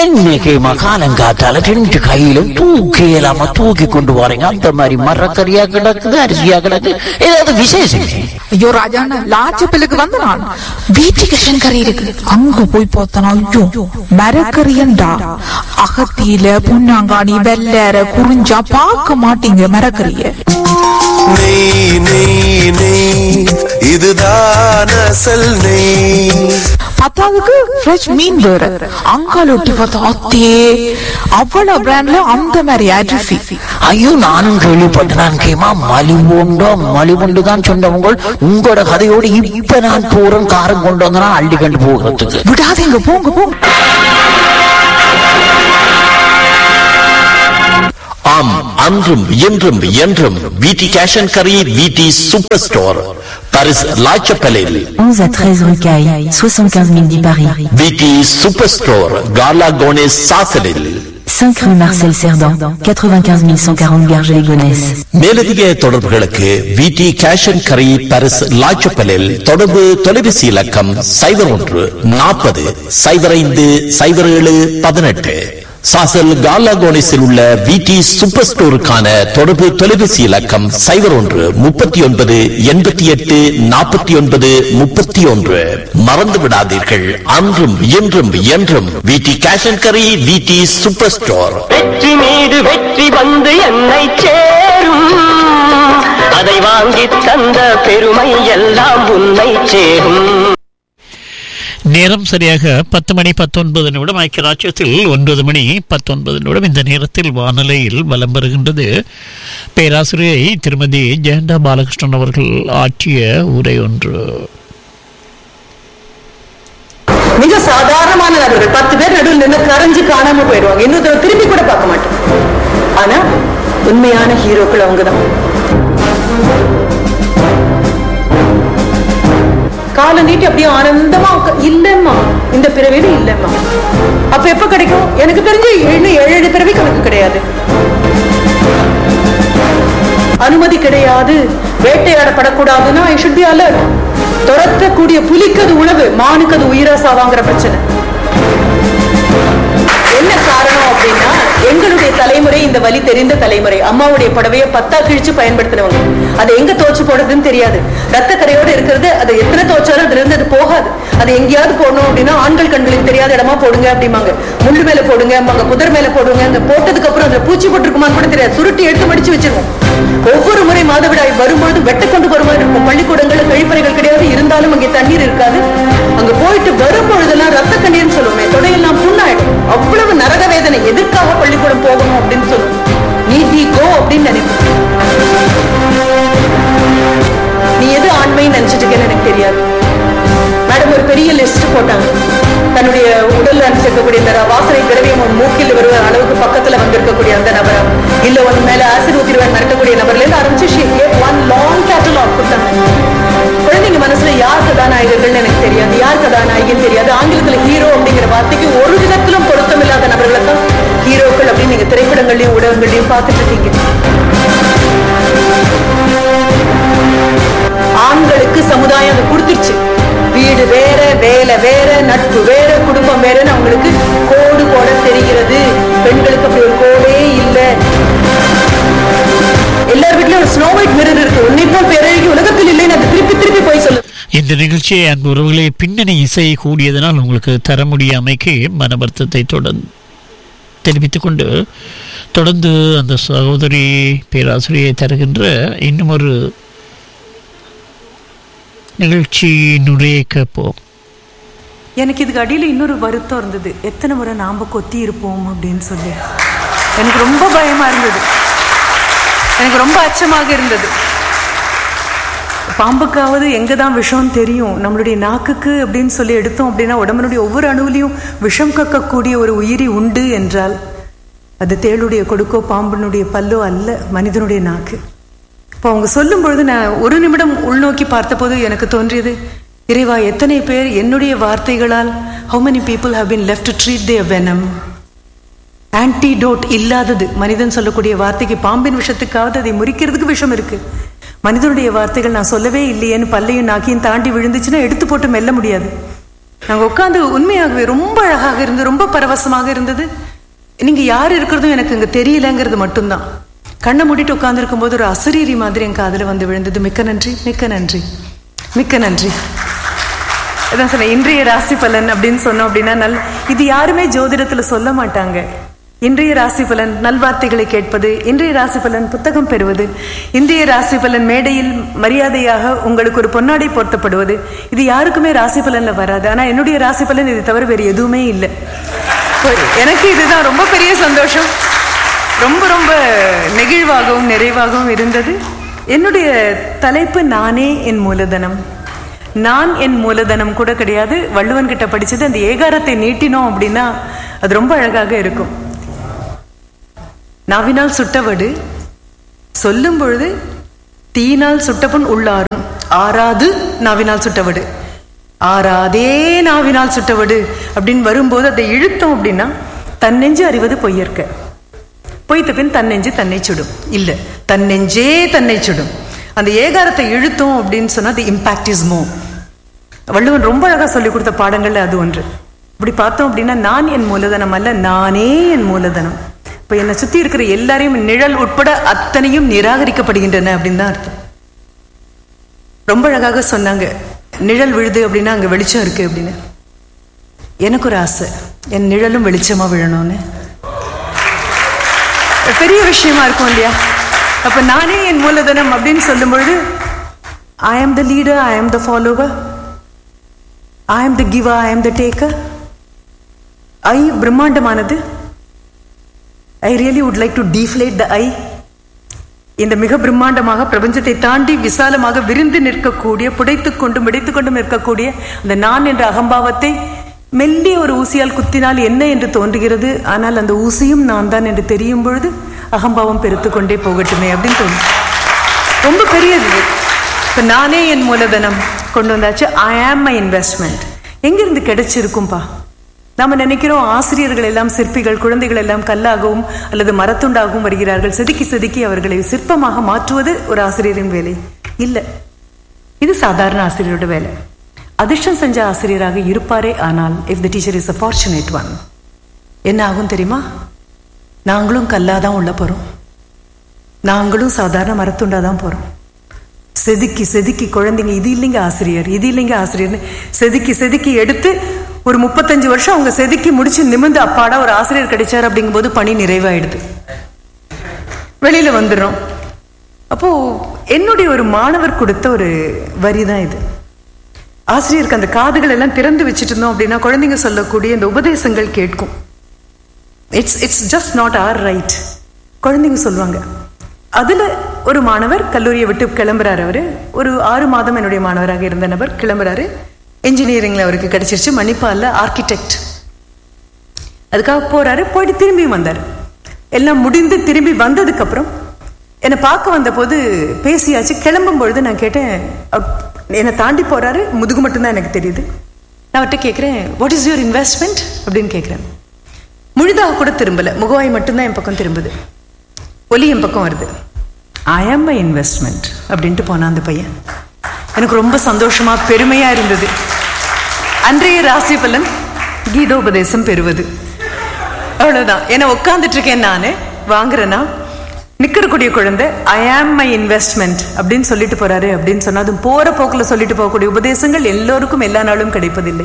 இன்னைக்கு மகாலங்காத்தால ரெண்டு கையிலும் தூக்கி இல்லாம தூக்கி கொண்டு போறீங்க அந்த மாதிரி மரக்கறியா கிடக்குது அரிசியா கிடக்கு ஏதாவது விசேஷம் ஐயோ ராஜாண்ணா லாச்சப்பிலுக்கு வந்து நான் வீட்டுக்கு கறி இருக்கு அங்க போய் பார்த்தனா ஐயோ மரக்கறியண்டா அகத்தியில பொன்னாங்காணி வெள்ளற குறிஞ்சா பார்க்க மாட்டீங்க மரக்கறிய நெய் நெய் நெய் இதுதான் அசல் நெய் பத்தாவதுக்கு ஃப்ரெஷ் மீன் வேற அங்கால ஒட்டி பார்த்தா அத்தே அவ்வளவு பிராண்ட்ல அந்த மாதிரி அரிசி ஐயோ நானும் கேள்விப்பட்டேன் கேமா மலிவுண்டோ மலிவுண்டு தான் சொன்னவங்க உங்களோட கதையோடு இப்ப நான் போறேன் காரம் கொண்டு வந்தனா அள்ளி கண்டு போகிறதுக்கு விடாதீங்க போங்க போங்க ஆம் அன்றும் இன்றும் என்றும் விடி கேஷ் அண்ட் கரி விடி சூப்பர் ஸ்டோர் பாரிஸ் லாச்சப்பலில் 11 à 13 rue Caille, 75 000 10 Paris. விடி சூப்பர் ஸ்டோர் கார்லா கோனேஸ் சாசலில் 5 rue Marcel Cerdan, 95 140 Garges-les-Gonesse. மேலதிக தொடர்புகளுக்கு விடி கேஷ் அண்ட் கரி பாரிஸ் லாச்சப்பலில் தொடர்பு தொலைபேசி இலக்கம் சைபர் ஒன்று நாற்பது சைபர் ஐந்து சைபர் ஏழு பதினெட்டு சாசல் கார்லா கோனேஸில் உள்ள விடி சூப்பர் ஸ்டோருக்கான தொடர்பு தொலைபேசி இலக்கம் சைபர் ஒன்று முப்பத்தி ஒன்பது எண்பத்தி எட்டு நாற்பத்தி ஒன்பது முப்பத்தி ஒன்று மறந்து விடாதீர்கள் அன்றும் இன்றும் என்றும் விடி கேஷ் அண்ட் கரி விடி சூப்பர் ஸ்டோர் வெற்றி மீது வெற்றி வந்து என்னை சேரும் அதை வாங்கி தந்த பெருமை எல்லாம் உன்னை சேரும் நேரம் சரியாக பத்து மணி பத்தொன்பது நிமிடம் ஐக்கியராட்சியத்தில் ஒன்பது மணி பத்தொன்பது நிமிடம் இந்த நேரத்தில் வானிலையில் வலம் வருகின்றது பேராசிரியை திருமதி ஜெயண்டா பாலகிருஷ்ணன் அவர்கள் ஆற்றிய உரை ஒன்று மிக சாதாரணமான நபர்கள் பத்து பேர் நடுவில் நின்று கரைஞ்சு காணாம போயிடுவாங்க இன்னொருத்தர் திரும்பி கூட பார்க்க மாட்டோம் ஆனா உண்மையான ஹீரோக்கள் அவங்கதான் காலை நீட்டி அப்படியே ஆனந்தமா உட்கா- இல்லம்மா இந்த பிறவியில இல்லம்மா அப்ப எப்ப கிடைக்கும் எனக்கு தெரிஞ்சு இன்னும் ஏழு ஏழு பிறவி கணக்கு கிடையாது அனுமதி கிடையாது வேட்டையாடப்படக்கூடாதுன்னா ஐ ஷுட் பி அலர்ட் துரத்தக்கூடிய புலிக்கு அது உணவு மானுக்கு அது உயிரா சாவாங்கிற பிரச்சனை என்ன காரணம் அப்படின்னா எங்களுடைய தலைமுறை இந்த வழி தெரிந்த தலைமுறை அம்மாவுடைய புடவைய பத்தா கிழிச்சு பயன்படுத்தினவங்க அதை எங்க தோச்சு போடுறதுன்னு தெரியாது ரத்த கரையோடு இருக்கிறது அது எத்தனை தோச்சாலும் அதுல இருந்து அது போகாது அது எங்கேயாவது போடணும் அப்படின்னா ஆண்கள் கண்களுக்கு தெரியாத இடமா போடுங்க அப்படிம்பாங்க முள்ளு மேல போடுங்க அம்மாங்க புதர் மேல போடுங்க அந்த போட்டதுக்கு அப்புறம் அதுல பூச்சி போட்டிருக்குமான்னு கூட தெரியாது சுருட்டி எடுத்து மடிச்சு வச்சிருவோம் ஒவ்வொரு முறை மாதவிடாய் வரும்பொழுது வெட்ட கொண்டு வர மாதிரி இருக்கும் பள்ளிக்கூடங்கள்ல கழிப்பறைகள் கிடையாது இருந்தாலும் அங்கே தண்ணீர் இருக்காது அங்க போயிட்டு வரும் பொழுதெல்லாம் ரத்த கண்ணீர்னு சொல்லுவோமே தொடையெல்லாம் புண்ணாயிடும் அவ்வளவு நரக வேதனை எதற்காக பள்ளிக்கூடம் போகணும் அப்படின்னு சொல்லுவோம் நீதி கோ அப்படின்னு நினைப்போம் நீ எது ஆண்மைன்னு நினைச்சிட்டு இருக்கேன்னு எனக்கு தெரியாது மேடம் ஒரு பெரிய லிஸ்ட் போட்டாங்க தன்னுடைய உடல்ல அனுப்பிச்சிருக்கக்கூடிய இந்த வாசனை திரவியம் உன் மூக்கில் வருவ அளவுக்கு பக்கத்துல வந்திருக்கக்கூடிய அந்த நபரா இல்ல உன் மேல ஆசிட் ஊத்திடுவேன் மிரட்டக்கூடிய நபர்ல இருந்து ஆரம்பிச்சு she gave one long catalog கொடுத்தாங்க குழந்தைங்க மனசுல யார் கதாநாயகர்கள்னு எனக்கு தெரியாது யார் கதாநாயகின்னு தெரியாது ஆங்கிலத்துல ஹீரோ அப்படிங்கிற வார்த்தைக்கு ஒரு விதத்திலும் பொருத்தம் இல்லாத நபர்களை தான் ஹீரோக்கள் அப்படின்னு நீங்க திரைப்படங்கள்லயும் ஊடகங்கள்லயும் பார்த்துட்டு இருக்கீங்க ஆண்களுக்கு சமுதாயம் அதை கொடுத்துருச்சு வீடு வேற வேலை வேற நட்பு வேற குடும்பம் வேறன்னு அவங்களுக்கு கோடு போட தெரிகிறது பெண்களுக்கு அப்படி ஒரு கோடே இல்லை எல்லார் வீட்லயும் ஒரு ஸ்னோ ஒயிட் மிரர் இருக்கு உன்னைப்போல் பேரழகி உலகத்தில் இல்லைன்னு அது திருப்பி திருப்பி போய் சொல்லு இந்த நிகழ்ச்சியை அன்பு உறவுகளே பின்னணி இசை கூடியதனால் உங்களுக்கு தர முடியாமைக்கு மன வருத்தத்தை தொடர்ந்து தெரிவித்துக் கொண்டு தொடர்ந்து அந்த சகோதரி பேராசிரியை தருகின்ற இன்னும் ஒரு நிகழ்ச்சி நுழைய கேட்போம் எனக்கு இதுக்கு அடியில் இன்னொரு வருத்தம் இருந்தது எத்தனை முறை நாம கொத்தி இருப்போம் அப்படின்னு சொல்லி எனக்கு ரொம்ப பயமா இருந்தது எனக்கு ரொம்ப அச்சமாக இருந்தது பாம்புக்காவது எங்கே தான் விஷம் தெரியும் நம்மளுடைய நாக்குக்கு அப்படின்னு சொல்லி எடுத்தோம் அப்படின்னா உடம்புனுடைய ஒவ்வொரு அணுவிலையும் விஷம் கக்கக்கூடிய ஒரு உயிரி உண்டு என்றால் அது தேளுடைய கொடுக்கோ பாம்பினுடைய பல்லோ அல்ல மனிதனுடைய நாக்கு இப்போ அவங்க சொல்லும் பொழுது நான் ஒரு நிமிடம் உள்நோக்கி பார்த்தபோது எனக்கு தோன்றியது இறைவா எத்தனை பேர் என்னுடைய வார்த்தைகளால் how many people have been left to treat their venom antidote இல்லாதது மனிதன் சொல்லக்கூடிய வார்த்தைக்கு பாம்பின் விஷத்துக்காவது அதை முறிக்கிறதுக்கு விஷம் இருக்கு மனிதனுடைய வார்த்தைகள் நான் சொல்லவே இல்லையேன்னு பல்லையும் நாக்கியும் தாண்டி விழுந்துச்சுன்னா எடுத்து போட்டு மெல்ல முடியாது நாங்க உட்காந்து உண்மையாகவே ரொம்ப அழகாக இருந்தது ரொம்ப பரவசமாக இருந்தது நீங்க யார் இருக்கிறதும் எனக்கு இங்க தெரியலங்கிறது மட்டும்தான் கண்ணை மூடிட்டு உட்கார்ந்து போது ஒரு அசரீரி மாதிரி என் காதுல வந்து விழுந்தது மிக்க நன்றி மிக்க நன்றி மிக்க நன்றி அதான் சொன்னேன் இன்றைய ராசி பலன் அப்படின்னு சொன்னோம் அப்படின்னா நல் இது யாருமே ஜோதிடத்துல சொல்ல மாட்டாங்க இன்றைய ராசி பலன் நல்வார்த்தைகளை கேட்பது இன்றைய ராசி பலன் புத்தகம் பெறுவது இன்றைய ராசி பலன் மேடையில் மரியாதையாக உங்களுக்கு ஒரு பொன்னாடை போர்த்தப்படுவது இது யாருக்குமே ராசி பலன்ல வராது ஆனா என்னுடைய ராசி பலன் இது தவிர வேறு எதுவுமே இல்லை எனக்கு இதுதான் ரொம்ப பெரிய சந்தோஷம் ரொம்ப ரொம்ப நெகிழ்வாகவும் நிறைவாகவும் இருந்தது என்னுடைய தலைப்பு நானே என் மூலதனம் நான் என் மூலதனம் கூட கிடையாது வள்ளுவன் கிட்ட படிச்சது அந்த ஏகாரத்தை நீட்டினோம் அப்படின்னா அது ரொம்ப அழகாக இருக்கும் நாவினால் சுட்டவடு சொல்லும் பொழுது தீயினால் சுட்டபுண் உள்ளாரும் ஆறாது நாவினால் சுட்டவடு ஆறாதே நாவினால் சுட்டவடு அப்படின்னு வரும்போது அதை இழுத்தோம் அப்படின்னா தன்னெஞ்சு அறிவது பொய்யற்க பொய்த்த பின் தன்னெஞ்சு தன்னை சுடும் இல்ல தன்னெஞ்சே தன்னை சுடும் அந்த ஏகாரத்தை இழுத்தோம் அப்படின்னு சொன்னா தி இம்பாக்ட் இஸ் மோ வள்ளுவன் ரொம்ப அழகா சொல்லி கொடுத்த பாடங்கள்ல அது ஒன்று இப்படி பார்த்தோம் அப்படின்னா நான் என் மூலதனம் அல்ல நானே என் மூலதனம் இப்ப என்னை சுத்தி இருக்கிற எல்லாரையும் நிழல் உட்பட அத்தனையும் நிராகரிக்கப்படுகின்றன அப்படின்னு தான் அர்த்தம் ரொம்ப அழகாக சொன்னாங்க நிழல் விழுது அப்படின்னா அங்க வெளிச்சம் இருக்கு அப்படின்னு எனக்கு ஒரு ஆசை என் நிழலும் வெளிச்சமா விழணும்னு பெரிய விஷயமா இருக்கும் இல்லையா அப்ப நானே என் மூலதனம் அப்படின்னு சொல்லும் பொழுது ஐ am the leader I am the follower I am the giver I am the taker I பிரம்மாண்டமானது I really would like to deflate the I இந்த மிக பிரம்மாண்டமாக பிரபஞ்சத்தை தாண்டி விசாலமாக விரிந்து நிற்கக்கூடிய புடைத்துக் கொண்டும் மிடைத்துக் கொண்டும் இருக்கக்கூடிய அந்த நான் என்ற அகம்பாவத்தை மெல்லிய ஒரு ஊசியால் குத்தினால் என்ன என்று தோன்றுகிறது ஆனால் அந்த ஊசியும் நான் தான் என்று தெரியும் பொழுது அகம்பாவம் பெருத்து கொண்டே போகட்டுமே அப்படின்னு தோணும் ரொம்ப பெரியது இது. இப்ப நானே என் மூலதனம் கொண்டு வந்தாச்சு ஐ ஆம் மை இன்வெஸ்ட்மெண்ட் எங்கிருந்து கிடைச்சிருக்கும்பா நாம நினைக்கிறோம் ஆசிரியர்கள் எல்லாம் சிற்பிகள் குழந்தைகள் எல்லாம் கல்லாகவும் அல்லது மரத்துண்டாகவும் வருகிறார்கள் செதுக்கி செதுக்கி அவர்களை சிற்பமாக மாற்றுவது ஒரு ஆசிரியரின் வேலை இல்லை இது சாதாரண ஆசிரியரோட வேலை அதிர்ஷ்டம் செஞ்ச ஆசிரியராக இருப்பாரே ஆனால் if the teacher is a fortunate one என்ன ஆகும் தெரியுமா நாங்களும் கல்லாதான் உள்ள போறோம் நாங்களும் சாதாரண மரத்துண்டா தான் போறோம் செதுக்கி செதுக்கி குழந்தைங்க இது இல்லைங்க ஆசிரியர் இது இல்லைங்க ஆசிரியர்னு செதுக்கி செதுக்கி எடுத்து ஒரு முப்பத்தஞ்சு வருஷம் அவங்க செதுக்கி முடிச்சு நிமிந்து அப்பாடா ஒரு ஆசிரியர் கிடைச்சார் அப்படிங்கும்போது பணி நிறைவாயிடுது வெளியில வந்துடுறோம் அப்போ என்னுடைய ஒரு மாணவர் கொடுத்த ஒரு வரி தான் இது ஆசிரியருக்கு அந்த காதுகள் எல்லாம் திறந்து வச்சுட்டு இருந்தோம் அப்படின்னா குழந்தைங்க சொல்லக்கூடிய இந்த உபதேசங்கள் கேட்கும் it's it's just not our right குழந்தைங்க சொல்லுவாங்க அதுல ஒரு மாணவர் கல்லூரியை விட்டு கிளம்புறாரு அவரு ஒரு ஆறு மாதம் என்னுடைய மாணவராக இருந்த நபர் கிளம்புறாரு இன்ஜினியரிங்ல அவருக்கு கிடைச்சிருச்சு மணிப்பால்ல ஆர்கிடெக்ட் அதுக்காக போறாரு போயிட்டு திரும்பி வந்தார் எல்லாம் முடிந்து திரும்பி வந்ததுக்கு அப்புறம் என்னை பார்க்க வந்த போது பேசியாச்சு கிளம்பும் பொழுது நான் கேட்டேன் அவர் என்னை தாண்டி போறாரு முதுகு மட்டும்தான் எனக்கு தெரியுது நான் அவர்கிட்ட கேட்குறேன் வாட் இஸ் யுவர் இன்வெஸ்ட்மெண்ட் அப்படின்னு கேட்குறேன் முழுதாக கூட திரும்பல முகவாய் மட்டும்தான் என் பக்கம் திரும்புது ஒலி என் பக்கம் வருது ஐ ஆம் மை இன்வெஸ்ட்மெண்ட் அப்படின்ட்டு போனான் அந்த பையன் எனக்கு ரொம்ப சந்தோஷமா பெருமையா இருந்தது அன்றைய ராசி பலன் கீதோபதேசம் பெறுவது அவ்வளவுதான் ஏன்னா உட்கார்ந்துட்டு இருக்கேன் நானு வாங்குறேன்னா நிக்கிறக்கூடிய குழந்தை ஐ ஆம் மை இன்வெஸ்ட்மெண்ட் அப்படின்னு சொல்லிட்டு போறாரு அப்படின்னு சொன்னா அதுவும் போற போக்குல சொல்லிட்டு போகக்கூடிய உபதேசங்கள் எல்லோருக்கும் எல்லா நாளும் கிடைப்பதில்லை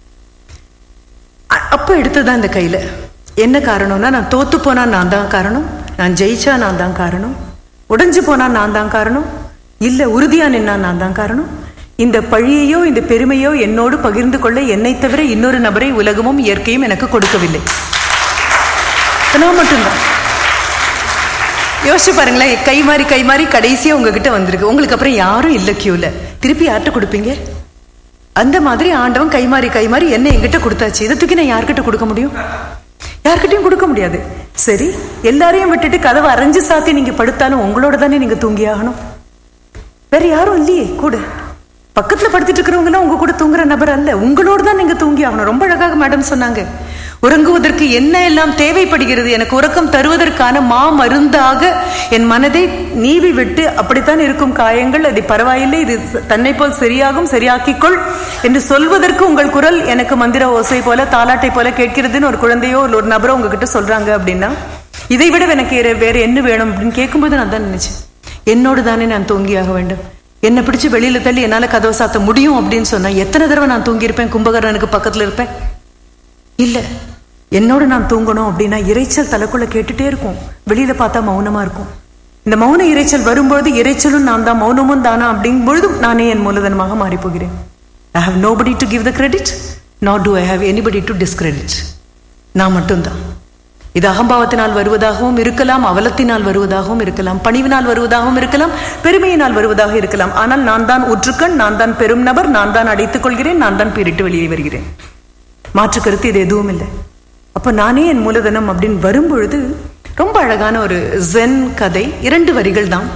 அ- அப்ப எடுத்ததான் இந்த கையில என்ன காரணம்னா நான் தோத்து போனா நான் தான் காரணம் நான் ஜெயிச்சா நான் தான் காரணம் உடைஞ்சு போனா நான் தான் காரணம் இல்ல உறுதியா நின்னா நான் தான் காரணம் இந்த பழியையோ இந்த பெருமையோ என்னோடு பகிர்ந்து கொள்ள என்னை தவிர இன்னொரு நபரை உலகமும் இயற்கையும் எனக்கு கொடுக்கவில்லை நான் மட்டும்தான் யோசிச்சு பாருங்களேன் கை மாறி கை மாறி கடைசியா உங்ககிட்ட வந்திருக்கு உங்களுக்கு அப்புறம் யாரும் இல்ல கியூல திருப்பி யார்கிட்ட கொடுப்பீங்க அந்த மாதிரி ஆண்டவன் கை மாறி கை மாறி என்ன என்கிட்ட கொடுத்தாச்சு இதை தூக்கி நான் யார்கிட்ட கொடுக்க முடியும் யார்கிட்டயும் கொடுக்க முடியாது சரி எல்லாரையும் விட்டுட்டு கதவை அரைஞ்சு சாத்தி நீங்க படுத்தாலும் உங்களோட தானே நீங்க தூங்கி ஆகணும் வேற யாரும் இல்லையே கூட பக்கத்துல படுத்துட்டு இருக்கிறவங்க எல்லாம் உங்க கூட தூங்குற நபர் அல்ல உங்களோட தான் நீங்க தூங்கி ஆகணும் ரொம்ப அழகாக மேடம் சொன்னாங்க உறங்குவதற்கு என்ன எல்லாம் தேவைப்படுகிறது எனக்கு உறக்கம் தருவதற்கான மா மருந்தாக என் மனதை நீவி விட்டு அப்படித்தான் இருக்கும் காயங்கள் அது பரவாயில்லை இது தன்னை போல் சரியாகும் சரியாக்கிக்கொள் என்று சொல்வதற்கு உங்கள் குரல் எனக்கு மந்திர ஓசை போல தாலாட்டை போல கேட்கிறதுன்னு ஒரு குழந்தையோ இல்ல ஒரு நபரோ உங்ககிட்ட சொல்றாங்க அப்படின்னா இதை விட எனக்கு வேற- வேற என்ன வேணும் அப்படின்னு கேட்கும்போது நான் தான் நினைச்சேன் என்னோடு தானே நான் தூங்கியாக வேண்டும் என்னை பிடிச்சு வெளியில தள்ளி என்னால கதவை சாத்த முடியும் அப்படின்னு சொன்னா எத்தனை தடவை நான் தூங்கியிருப்பேன் கும்பகர்ணனுக்கு பக்கத்துல இருப்பேன் இல்ல என்னோட நான் தூங்கணும் அப்படின்னா இரைச்சல் தலைக்குள்ள கேட்டுட்டே இருக்கும் வெளியில பார்த்தா மௌனமா இருக்கும் இந்த மௌன இரைச்சல் வரும்பொழுது இரைச்சலும் நான் தான் மௌனமும் தானா அப்படிங்கும் பொழுதும் நானே என் மூலதனமாக மாறி போகிறேன் I have nobody to give the credit not do I have anybody to discredit நான் மட்டும்தான் இது அகம்பாவத்தினால் வருவதாகவும் இருக்கலாம் அவலத்தினால் வருவதாகவும் இருக்கலாம் பணிவினால் வருவதாகவும் இருக்கலாம் பெருமையினால் வருவதாக இருக்கலாம் ஆனால் நான் தான் உற்றுக்கண் நான் தான் பெரும் நபர் நான் தான் அடைத்துக் கொள்கிறேன் நான் தான் பீரிட்டு வெளியே வருகிறேன் மாற்று கருத்து இது எதுவும் இல்லை அப்ப நானே என் மூலதனம் அப்படின்னு வரும்பொழுது ரொம்ப அழகான ஒரு ஜென் கதை இரண்டு வரிகள் தான்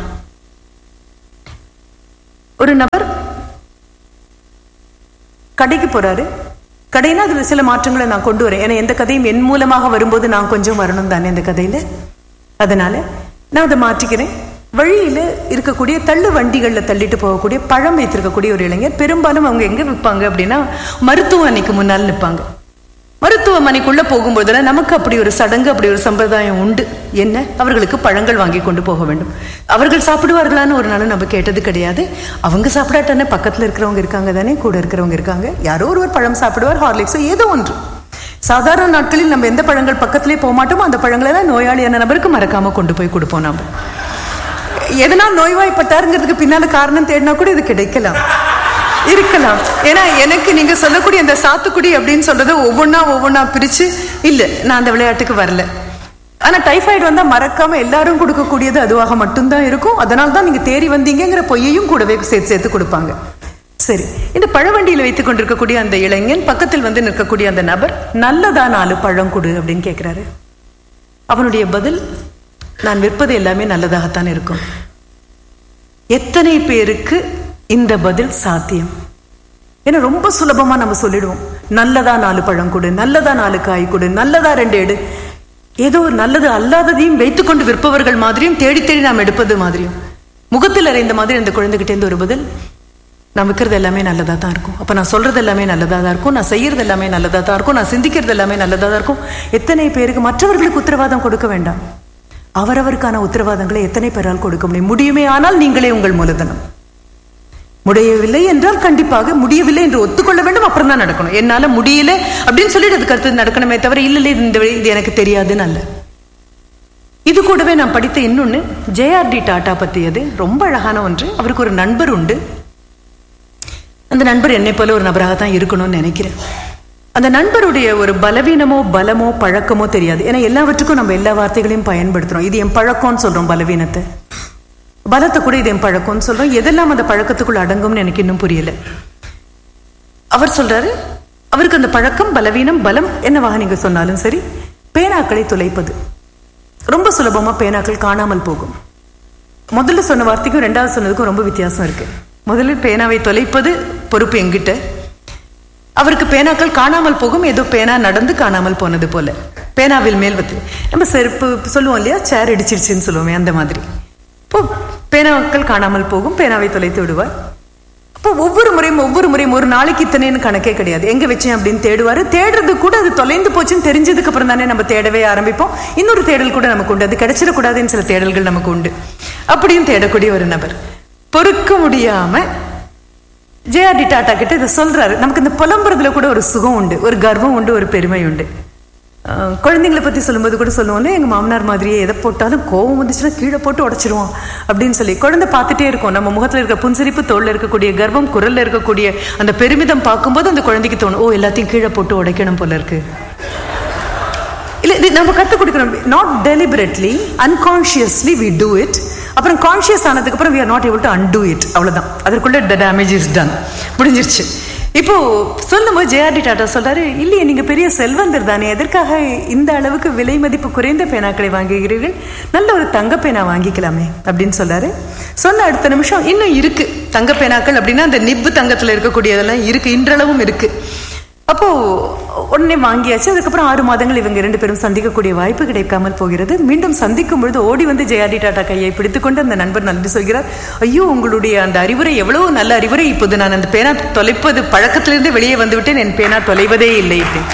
ஒரு நபர் கடைக்கு போறாரு கடைனா அதுல சில மாற்றங்களை நான் கொண்டு வரேன் ஏன்னா எந்த கதையும் என் மூலமாக வரும்போது நான் கொஞ்சம் வரணும் தானே இந்த கதையில அதனால நான் அதை மாற்றிக்கிறேன் வழியில இருக்கக்கூடிய தள்ளு வண்டிகள்ல தள்ளிட்டு போகக்கூடிய பழம் வைத்திருக்கக்கூடிய ஒரு இளைஞர் பெரும்பாலும் அவங்க எங்க விற்பாங்க அப்படின்னா மருத்துவமனைக்கு முன்னால் நிற்பாங்க மருத்துவமனைக்குள்ள போகும்போதுல நமக்கு அப்படி ஒரு சடங்கு அப்படி ஒரு சம்பிரதாயம் உண்டு என்ன அவர்களுக்கு பழங்கள் வாங்கி கொண்டு போக வேண்டும் அவர்கள் சாப்பிடுவார்களான்னு ஒரு நாள் நம்ம கேட்டது கிடையாது அவங்க சாப்பிடாட்டானே பக்கத்துல இருக்கிறவங்க இருக்காங்க தானே கூட இருக்கிறவங்க இருக்காங்க யாரோ ஒருவர் பழம் சாப்பிடுவார் ஹார்லிக்ஸோ ஏதோ ஒன்று சாதாரண நாட்களில் நம்ம எந்த பழங்கள் பக்கத்திலே போக மாட்டோமோ அந்த பழங்களை தான் நோயாளியான நபருக்கு மறக்காம கொண்டு போய் கொடுப்போம் நாம எதனால் நோய்வாய்ப்பட்டாருங்கிறதுக்கு பின்னால காரணம் தேடினா கூட இது கிடைக்கலாம் இருக்கலாம் ஏன்னா எனக்கு நீங்க சொல்லக்கூடிய அந்த சாத்துக்குடி அப்படின்னு சொல்றது ஒவ்வொன்றா ஒவ்வொன்றா பிரிச்சு இல்ல நான் அந்த விளையாட்டுக்கு வரல ஆனா டைஃபாய்டு வந்தா மறக்காம எல்லாரும் கொடுக்கக்கூடியது அதுவாக மட்டும்தான் இருக்கும் அதனால தான் நீங்க தேறி வந்தீங்கங்கிற பொய்யையும் கூடவே சேர்த்து சேர்த்து கொடுப்பாங்க சரி இந்த பழவண்டியில் வைத்துக் கொண்டிருக்கக்கூடிய அந்த இளைஞன் பக்கத்தில் வந்து நிற்கக்கூடிய அந்த நபர் நல்லதா நாலு பழம் கொடு அப்படின்னு கேட்கிறாரு அவனுடைய பதில் நான் விற்பது எல்லாமே நல்லதாகத்தான் இருக்கும் எத்தனை பேருக்கு இந்த பதில் சாத்தியம் ஏன்னா ரொம்ப சுலபமா நம்ம சொல்லிடுவோம் நல்லதா நாலு பழம் கொடு நல்லதா நாலு காய் கொடு நல்லதா ரெண்டு எடு ஏதோ ஒரு நல்லது அல்லாததையும் வைத்துக்கொண்டு விற்பவர்கள் மாதிரியும் தேடி தேடி நாம் எடுப்பது மாதிரியும் முகத்தில் அறைந்த மாதிரி அந்த குழந்தைகிட்ட இருந்து ஒரு பதில் நான் விற்கிறது எல்லாமே நல்லதா தான் இருக்கும் அப்ப நான் சொல்றது எல்லாமே நல்லதா தான் இருக்கும் நான் செய்யறது எல்லாமே நல்லதா தான் இருக்கும் நான் சிந்திக்கிறது எல்லாமே நல்லதா தான் இருக்கும் எத்தனை பேருக்கு மற்றவர்களுக்கு உத்தரவாதம் கொடுக்க வேண்டாம் அவரவருக்கான உத்தரவாதங்களை எத்தனை பேரால் கொடுக்க முடியும் முடியுமே ஆனால் நீங்களே உங்கள் மூலதனம் முடியவில்லை என்றால் கண்டிப்பாக முடியவில்லை என்று ஒத்துக்கொள்ள வேண்டும் அப்புறம் தான் நடக்கணும் என்னால முடியல அப்படின்னு சொல்லிட்டு அதுக்கு அடுத்து நடக்கணுமே தவிர இல்ல இல்ல இந்த வழி இது எனக்கு தெரியாதுன்னு அல்ல இது கூடவே நான் படித்த இன்னொன்னு ஜேஆர்டி டாடா பத்தியது ரொம்ப அழகான ஒன்று அவருக்கு ஒரு நண்பர் உண்டு அந்த நண்பர் என்னை போல ஒரு நபராக தான் இருக்கணும்னு நினைக்கிறேன் அந்த நண்பருடைய ஒரு பலவீனமோ பலமோ பழக்கமோ தெரியாது ஏன்னா எல்லாவற்றுக்கும் நம்ம எல்லா வார்த்தைகளையும் பயன்படுத்துறோம் இது என் பழக்கம்னு சொல்றோம் பலவீனத்தை பலத்தை கூட இது என் பழக்கம்னு சொல்றோம் எதெல்லாம் அந்த பழக்கத்துக்குள்ள அடங்கும்னு எனக்கு இன்னும் புரியல அவர் சொல்றாரு அவருக்கு அந்த பழக்கம் பலவீனம் பலம் என்னவாக நீங்க சொன்னாலும் சரி பேனாக்களை துளைப்பது ரொம்ப சுலபமா பேனாக்கள் காணாமல் போகும் முதல்ல சொன்ன வார்த்தைக்கும் ரெண்டாவது சொன்னதுக்கும் ரொம்ப வித்தியாசம் இருக்கு முதலில் பேனாவை தொலைப்பது பொறுப்பு எங்கிட்ட அவருக்கு பேனாக்கள் காணாமல் போகும் ஏதோ பேனா நடந்து காணாமல் போனது போல பேனாவில் மேல் வந்து நம்ம செருப்பு சொல்லுவோம் இல்லையா சேர் இடிச்சிருச்சுன்னு சொல்லுவோமே அந்த மாதிரி இப்போ பேனாக்கள் காணாமல் போகும் பேனாவை தொலைத்து விடுவார் அப்போ ஒவ்வொரு முறையும் ஒவ்வொரு முறையும் ஒரு நாளைக்கு இத்தனைன்னு கணக்கே கிடையாது எங்க வச்சேன் அப்படின்னு தேடுவாரு தேடுறது கூட அது தொலைந்து போச்சுன்னு தெரிஞ்சதுக்கு அப்புறம் தானே நம்ம தேடவே ஆரம்பிப்போம் இன்னொரு தேடல் கூட நமக்கு உண்டு அது கிடைச்சிடக்கூடாதுன்னு சில தேடல்கள் நமக்கு உண்டு அப்படியும் தேடக்கூடிய ஒரு நபர் பொறுக்க முடியாம ஜேஆர்டி டாட்டா கிட்ட இதை சொல்றாரு நமக்கு இந்த புலம்புறதுல கூட ஒரு சுகம் உண்டு ஒரு கர்வம் உண்டு ஒரு பெருமை உண்டு அஹ் குழந்தைங்களை பத்தி சொல்லும்போது கூட சொல்லுவோம்ல எங்க மாமனார் மாதிரியே எதை போட்டாலும் கோவம் வந்துச்சுன்னா கீழே போட்டு உடைச்சிருவோம் அப்படின்னு சொல்லி குழந்தை பார்த்துட்டே இருக்கும் நம்ம முகத்துல இருக்க புன்சிரிப்பு தோல்ல இருக்கக்கூடிய கர்வம் குரல்ல இருக்கக்கூடிய அந்த பெருமிதம் பார்க்கும்போது அந்த குழந்தைக்கு தோணும் ஓ எல்லாத்தையும் கீழே போட்டு உடைக்கணும் போல இருக்கு இல்ல இது நம்ம கத்துக் கொடுக்கணும் not deliberately unconsciously we do it அப்புறம் கான்ஷியஸ் ஆனதுக்கு அப்புறம் we are not able to undo it அவ்வளவுதான் அதற்குள்ள த டேமேஜ் இஸ் டன் முடிஞ்சிருச்சு இப்போ சொல்லும்போது ஜேஆர்டி டாட்டா சொல்றாரு இல்லையே நீங்க பெரிய செல்வந்தர் தானே எதற்காக இந்த அளவுக்கு விலை மதிப்பு குறைந்த பேனாக்களை வாங்குகிறீர்கள் நல்ல ஒரு தங்க பேனா வாங்கிக்கலாமே அப்படின்னு சொல்றாரு சொன்ன அடுத்த நிமிஷம் இன்னும் இருக்கு தங்க பேனாக்கள் அப்படின்னா அந்த நிப்பு தங்கத்துல இருக்கக்கூடியதெல்லாம் இருக்கு இன்றளவும் இருக்கு அப்போ உடனே வாங்கியாச்சு அதுக்கப்புறம் ஆறு மாதங்கள் இவங்க ரெண்டு பேரும் சந்திக்கக்கூடிய வாய்ப்பு கிடைக்காமல் போகிறது மீண்டும் சந்திக்கும் பொழுது ஓடி வந்து ஜெயாடி டாடா கையை பிடித்துக்கொண்டு அந்த நண்பர் நன்றி சொல்கிறார் ஐயோ உங்களுடைய அந்த அறிவுரை எவ்வளவு நல்ல அறிவுரை இப்போது நான் அந்த பேனா தொலைப்பது பழக்கத்திலிருந்து வெளியே வந்து விட்டேன் என் பேனா தொலைவதே இல்லை அப்படின்னு.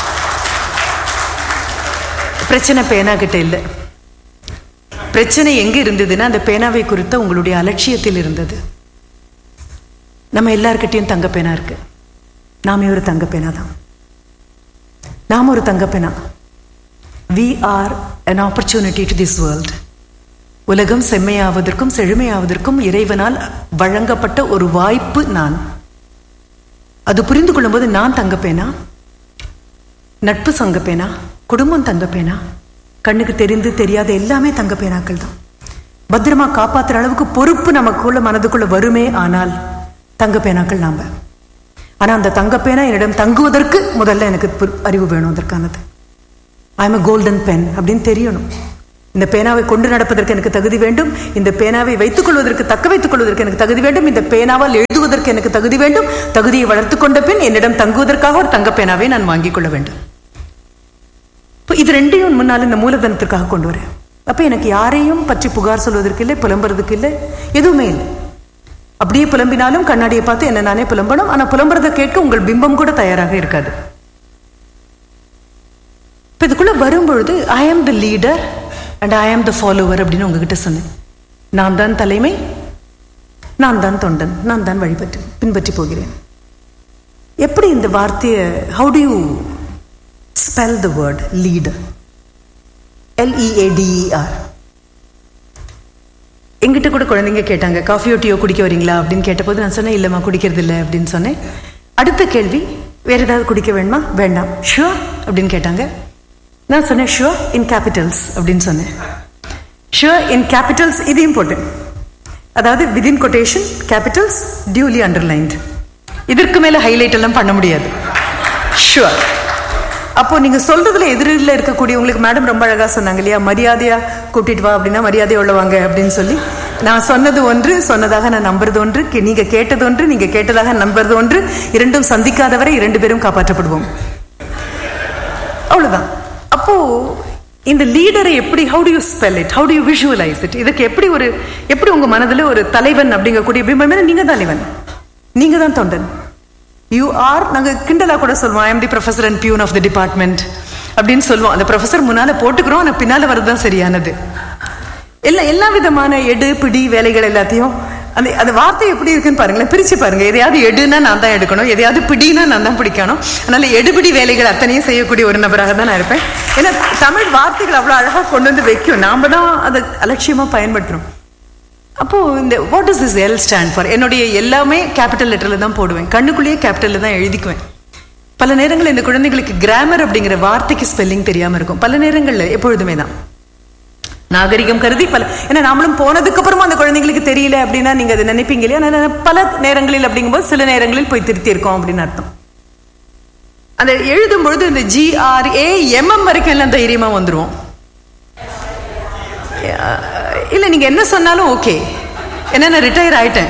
பிரச்சனை பேனா கிட்ட இல்லை பிரச்சனை எங்க இருந்ததுன்னா அந்த பேனாவை குறித்த உங்களுடைய அலட்சியத்தில் இருந்தது நம்ம எல்லார்கிட்டயும் தங்க பேனா இருக்கு நாமே ஒரு தங்க பேனா தான் நாம் ஒரு தங்க பேனா we are an opportunity to this world உலகம் செம்மையாவதற்கும் செழுமையாவதற்கும் இறைவனால் வழங்கப்பட்ட ஒரு வாய்ப்பு நான் அது புரிந்து கொள்ளும்போது நான் தங்க பேனா நட்பு சங்க பேனா குடும்பம் தங்க பேனா கண்ணுக்கு தெரிந்து தெரியாத எல்லாமே தங்க பேனாக்கள் தான் பத்திரமா காப்பாத்துற அளவுக்கு பொறுப்பு நமக்குள்ள மனதுக்குள்ள வருமே ஆனால் தங்க பேனாக்கள் நாம ஆனா அந்த தங்க பேனா என்னிடம் தங்குவதற்கு முதல்ல எனக்கு புரி- அறிவு வேணும் அதற்கானது ஐ எம் கோல்டன் பென் அப்படின்னு தெரியணும் இந்த பேனாவை கொண்டு நடப்பதற்கு எனக்கு தகுதி வேண்டும் இந்த பேனாவை வைத்துக் கொள்வதற்கு தக்க வைத்துக் கொள்வதற்கு எனக்கு தகுதி வேண்டும் இந்த பேனாவால் எழுதுவதற்கு எனக்கு தகுதி வேண்டும் தகுதியை வளர்த்துக் கொண்ட பின் என்னிடம் தங்குவதற்காக ஒரு தங்க பேனாவை நான் வாங்கிக் கொள்ள வேண்டும் இப்போ இது ரெண்டையும் முன்னால் இந்த மூலதனத்திற்காக கொண்டு வரேன் அப்ப எனக்கு யாரையும் பற்றி புகார் சொல்வதற்கு இல்லை புலம்புறதுக்கு இல்லை எதுவுமே இல்லை அப்படியே புலம்பினாலும் கண்ணாடியை பார்த்து என்ன நானே புலம்பணும் ஆனா புலம்புறதை கேட்க உங்கள் பிம்பம் கூட தயாராக இருக்காது இப்ப இதுக்குள்ள வரும்பொழுது ஐ am the leader and I am the follower அப்படின்னு உங்ககிட்ட சொன்னேன் நான் தான் தலைமை நான் தான் தொண்டன் நான் தான் வழிபட்டு பின்பற்றி போகிறேன் எப்படி இந்த வார்த்தையை how do you spell the word leader L E A D E R எங்கிட்ட கூட குழந்தைங்க கேட்டாங்க காஃபியோ டீயோ குடிக்க வரீங்களா அப்படின்னு கேட்டபோது நான் சொன்னேன் இல்லைம்மா குடிக்கிறது இல்லை அப்படின்னு சொன்னேன் அடுத்த கேள்வி வேற ஏதாவது குடிக்க வேணுமா வேண்டாம் ஷுவர் அப்படின்னு கேட்டாங்க நான் சொன்னேன் ஷுவர் இன் கேபிட்டல்ஸ் அப்படின்னு சொன்னேன் ஷுவர் இன் கேபிட்டல்ஸ் இதையும் போட்டேன் அதாவது within quotation capitals duly underlined இதற்கு மேல ஹைலைட் எல்லாம் பண்ண முடியாது ஷுவர் அப்போ நீங்க சொல்றதுல எதிரில் இருக்கக்கூடியவங்களுக்கு மேடம் ரொம்ப அழகா சொன்னாங்க இல்லையா மரியாதையா கூட்டிட்டு வா அப்படின்னா மரியாதையா உள்ளவாங்க அப்படின்னு சொல்லி நான் சொன்னது ஒன்று சொன்னதாக நான் நம்புறது ஒன்று கே- நீங்க கேட்டது ஒன்று நீங்க கேட்டதாக நம்புறது ஒன்று இரண்டும் சந்திக்காதவரை இரண்டு பேரும் காப்பாற்றப்படுவோம் அவ்வளவுதான் அப்போ இந்த லீடரை எப்படி how do you spell it how do you visualise it இதுக்கு எப்படி ஒரு எப்படி உங்க மனதுல ஒரு தலைவன் அப்படிங்கக்கூடிய பிம்பமே நீங்க தான் தலைவன் நீங்க தான் தொண்டன் யூ ஆர் நாங்க கிண்டலா கூட சொல்லுவோம் I am the professor and peon of the department அப்படின்னு சொல்லுவோம் அந்த ப்ரொஃபசர் முன்னால போட்டுக்கிறோம் ஆனா பின்னால வரதுதான் சரியானது எல்லா எல்லா விதமான எடு பிடி வேலைகள் எல்லாத்தையும் அந்த அந்த வார்த்தை எப்படி இருக்குன்னு பாருங்களேன் பிரிச்சு பாருங்க எதையாவது எடுனா நான் தான் எடுக்கணும் எதையாவது பிடினா நான் தான் பிடிக்கணும் அதனால எடுபிடி வேலைகள் அத்தனையும் செய்யக்கூடிய ஒரு நபராக தான் நான் இருப்பேன் ஏன்னா தமிழ் வார்த்தைகள் அவ்வளவு அழகா கொண்டு வந்து வைக்கும் நாம தான் அதை அலட்சியமா பயன்படுத்துறோம் அப்போ இந்த what is this L stand for என்னுடைய எல்லாமே கேபிட்டல் லெட்டர்ல தான் போடுவேன் கண்ணுக்குள்ளேயே கேபிட்டல்ல தான் எழுதிக்குவேன் பல நேரங்களில் இந்த குழந்தைகளுக்கு கிராமர் அப்படிங்கிற வார்த்தைக்கு ஸ்பெல்லிங் தெரியாம இருக்கும் பல நேரங்கள்ல எப்பொழுதுமே தான் நாகரிகம் கருதி பல ஏன்னா நாமளும் போனதுக்கு அப்புறமா அந்த குழந்தைங்களுக்கு தெரியல அப்படின்னா நீங்க அதை நினைப்பீங்க இல்லையா ஆனா, பல நேரங்களில் அப்படிங்கும்போது சில நேரங்களில் போய் திருத்தி இருக்கோம் அப்படின்னு அர்த்தம் அந்த எழுதும் பொழுது இந்த ஜிஆர்ஏ எம்எம் வரைக்கும் எல்லாம் தைரியமா வந்துருவோம் இல்ல நீங்க என்ன சொன்னாலும் ஓகே ஏன்னா நான் ரிட்டையர் ஆயிட்டேன்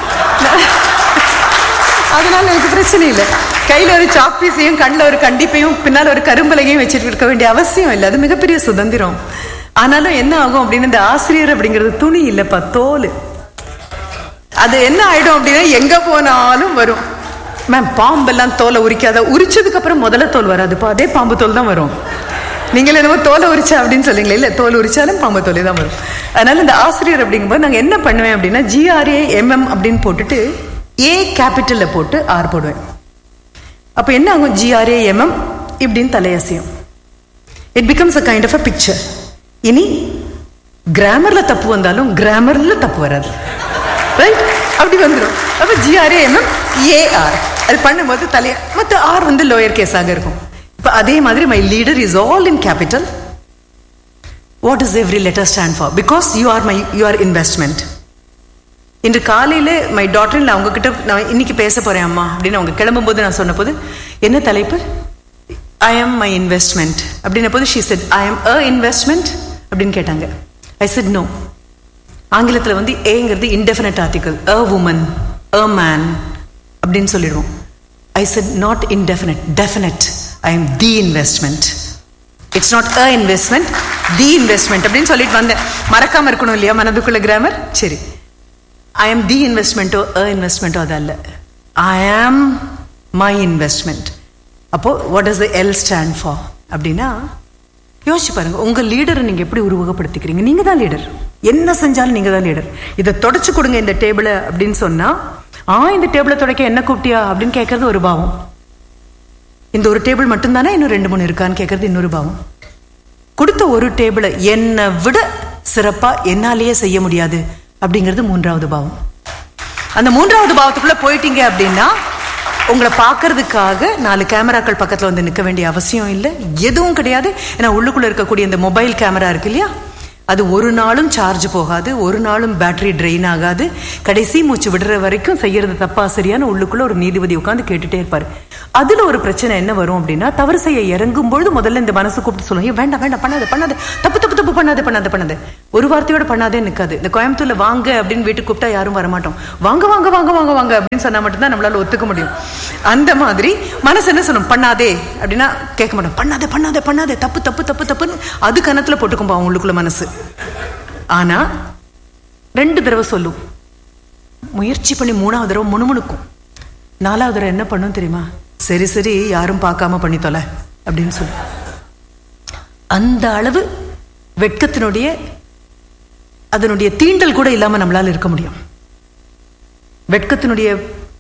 அதனால எனக்கு பிரச்சனை இல்லை கையில ஒரு சாப்பீஸையும் கண்ணில் ஒரு கண்டிப்பையும் பின்னால் ஒரு கரும்பலகையும் வச்சுட்டு இருக்க வேண்டிய அவசியம் இல்லை அது மிகப்பெரிய சுதந்திரம் ஆனாலும் என்ன ஆகும் அப்படின்னு இந்த ஆசிரியர் அப்படிங்கிறது துணி இல்லப்பா தோல் அது என்ன ஆயிடும் அப்படின்னா எங்க போனாலும் வரும் மேம் பாம்பெல்லாம் தோலை உரிக்காத உரிச்சதுக்கு அப்புறம் முதல்ல தோல் வராதுப்பா அதே பாம்பு தோல் தான் வரும் நீங்கள் என்னமோ தோலை உரிச்சா அப்படின்னு சொல்லுங்களே இல்ல தோல் உரிச்சாலும் பாம்பு தோலே தான் வரும் அதனால இந்த ஆசிரியர் அப்படிங்கும்போது நாங்க என்ன பண்ணுவேன் அப்படின்னா ஜிஆர்ஏ எம்எம் அப்படின்னு போட்டுட்டு ஏ கேபிட்டல்ல போட்டு ஆர் போடுவேன் அப்ப என்ன ஆகும் ஜிஆர்ஏ எம்எம் இப்படின்னு தலையசியம் it becomes a kind of a picture இனி கிராமர்ல தப்பு வந்தாலும் கிராமர்ல தப்பு வராது ரைட் அப்படி வந்துடும் அப்ப ஜிஆர்ஏ எம்எம் ஏஆர் அது பண்ணும்போது தலைய மற்ற ஆர் வந்து லோயர் கேஸாக இருக்கும் இப்ப அதே மாதிரி my leader is all in capital what is every letter stand for because you are my you are investment இன்று காலையில மை டாக்டர் நான் உங்ககிட்ட நான் இன்னைக்கு பேச போறேன் அம்மா அப்படின்னு அவங்க கிளம்பும்போது நான் சொன்ன போது என்ன தலைப்பு ஐ எம் மை இன்வெஸ்ட்மெண்ட் அப்படின்ன போது she said I am a investment அப்படின்னு கேட்டாங்க ஐ செட் நோ ஆங்கிலத்தில் வந்து ஏங்கிறது indefinite article a woman a man அப்படின்னு சொல்லிடுவோம் I said not indefinite definite I am the investment it's not a investment the investment அப்படின்னு சொல்லிட்டு வந்தேன் மறக்காம இருக்கணும் இல்லையா மனதுக்குள்ள கிராமர் சரி ஐ எம் தி இன்வெஸ்ட்மெண்ட்டோ அ இன்வெஸ்ட்மெண்ட்டோ அது அல்ல ஐ ஆம் மை இன்வெஸ்ட்மெண்ட் அப்போ what is the L stand for அப்படின்னா யோசிச்சு பாருங்க உங்க லீடரை நீங்க எப்படி உருவகப்படுத்திக்கிறீங்க நீங்க தான் லீடர் என்ன செஞ்சாலும் நீங்க தான் லீடர் இதை தொடச்சு கொடுங்க இந்த டேபிளை அப்படின்னு சொன்னா ஆ இந்த டேபிளை துடைக்க என்ன கூப்பிட்டியா அப்படின்னு கேட்கறது ஒரு பாவம் இந்த ஒரு டேபிள் மட்டும்தானே இன்னும் ரெண்டு மூணு இருக்கான்னு கேட்கறது இன்னொரு பாவம் கொடுத்த ஒரு டேபிளை என்னை விட சிறப்பா என்னாலேயே செய்ய முடியாது அப்படிங்கிறது மூன்றாவது பாவம் அந்த மூன்றாவது பாவத்துக்குள்ள போயிட்டீங்க அப்படின்னா உங்களை பார்க்கறதுக்காக நாலு கேமராக்கள் பக்கத்துல வந்து நிற்க வேண்டிய அவசியம் இல்லை எதுவும் கிடையாது ஏன்னா உள்ளுக்குள்ள இருக்கக்கூடிய இந்த மொபைல் கேமரா இருக்கு இல்லையா அது ஒரு நாளும் சார்ஜ் போகாது ஒரு நாளும் பேட்டரி ட்ரெயின் ஆகாது கடைசி மூச்சு விடுற வரைக்கும் செய்யறது தப்பா சரியான உள்ளுக்குள்ள ஒரு நீதிபதி உட்காந்து கேட்டுட்டே இருப்பாரு அதுல ஒரு பிரச்சனை என்ன வரும் அப்படின்னா தவறு செய்ய இறங்கும் பொழுது முதல்ல இந்த மனசு கூப்பிட்டு சொல்லுங்க "ஏய், வேண்டாம் வேண்டாம் பண்ணாத பண்ணாத தப்பு தப்பு தப்பு பண்ணாத பண்ணாத பண்ணாத ஒரு வார்த்தையோட பண்ணாதே நிக்காது இந்த கோயம்புத்தூர்ல வாங்க அப்படின்னு வீட்டுக்கு கூப்பிட்டா யாரும் வரமாட்டோம் வாங்க வாங்க வாங்க வாங்க வாங்க அப்படின்னு சொன்னா மட்டும்தான் நம்மளால ஒத்துக்க முடியும் அந்த மாதிரி மனசு என்ன சொல்லும் பண்ணாதே அப்படின்னா கேட்க மாட்டோம் பண்ணாதே பண்ணாதே பண்ணாதே தப்பு தப்பு தப்பு தப்புன்னு அது கணத்துல போட்டுக்கும் அவங்களுக்குள்ள மனசு ஆனா ரெண்டு தடவை சொல்லும் முயற்சி பண்ணி மூணாவது தடவை முணுமுணுக்கும் நாலாவது தடவை என்ன பண்ணும் தெரியுமா சரி சரி யாரும் பார்க்காம பண்ணி தொலை அப்படின்னு சொல்லு அந்த அளவு வெட்கத்தினுடைய அதனுடைய தீண்டல் கூட இல்லாம நம்மளால இருக்க முடியும் வெட்கத்தினுடைய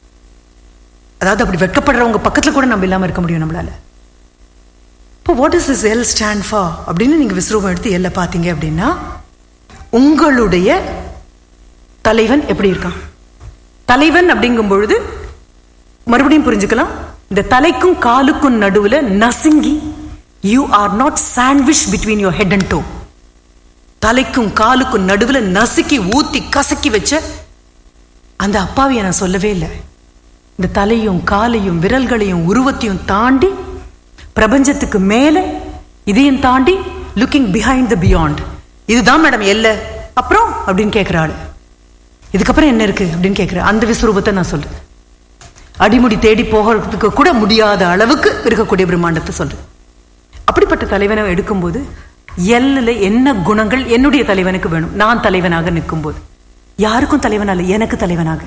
அதாவது அப்படி வெட்கப்படுறவங்க பக்கத்துல கூட நம்ம இல்லாம இருக்க முடியும் நம்மளால இப்போ what is is L stand for அப்படின்னு நீங்க விஸ்வரூபம் எடுத்து எல்ல பார்த்தீங்க அப்படின்னா உங்களுடைய தலைவன் எப்படி இருக்கான் தலைவன் அப்படிங்கும் பொழுது மறுபடியும் புரிஞ்சுக்கலாம் இந்த தலைக்கும் காலுக்கும் நடுவுல நசுங்கி you are not sandwich between your head and toe தலைக்கும் காலுக்கும் நடுவுல நசுக்கி ஊத்தி கசக்கி வச்ச அந்த அப்பாவியை நான் சொல்லவே இல்லை இந்த தலையும் காலையும் விரல்களையும் உருவத்தையும் தாண்டி பிரபஞ்சத்துக்கு மேல இதையும் தாண்டி லுக்கிங் பிஹைண்ட் த பியாண்ட் இதுதான் மேடம் எல்ல அப்புறம் அப்படின்னு கேட்கிறாள் இதுக்கப்புறம் என்ன இருக்கு அப்படின்னு கேட்கிற அந்த விஸ்வரூபத்தை நான் சொல்றேன் அடிமுடி தேடி போகிறதுக்கு கூட முடியாத அளவுக்கு இருக்கக்கூடிய பிரம்மாண்டத்தை சொல்றேன் அப்படிப்பட்ட தலைவனை எடுக்கும்போது எல்லில் என்ன குணங்கள் என்னுடைய தலைவனுக்கு வேணும் நான் தலைவனாக நிற்கும்போது யாருக்கும் தலைவனா இல்லை எனக்கு தலைவனாக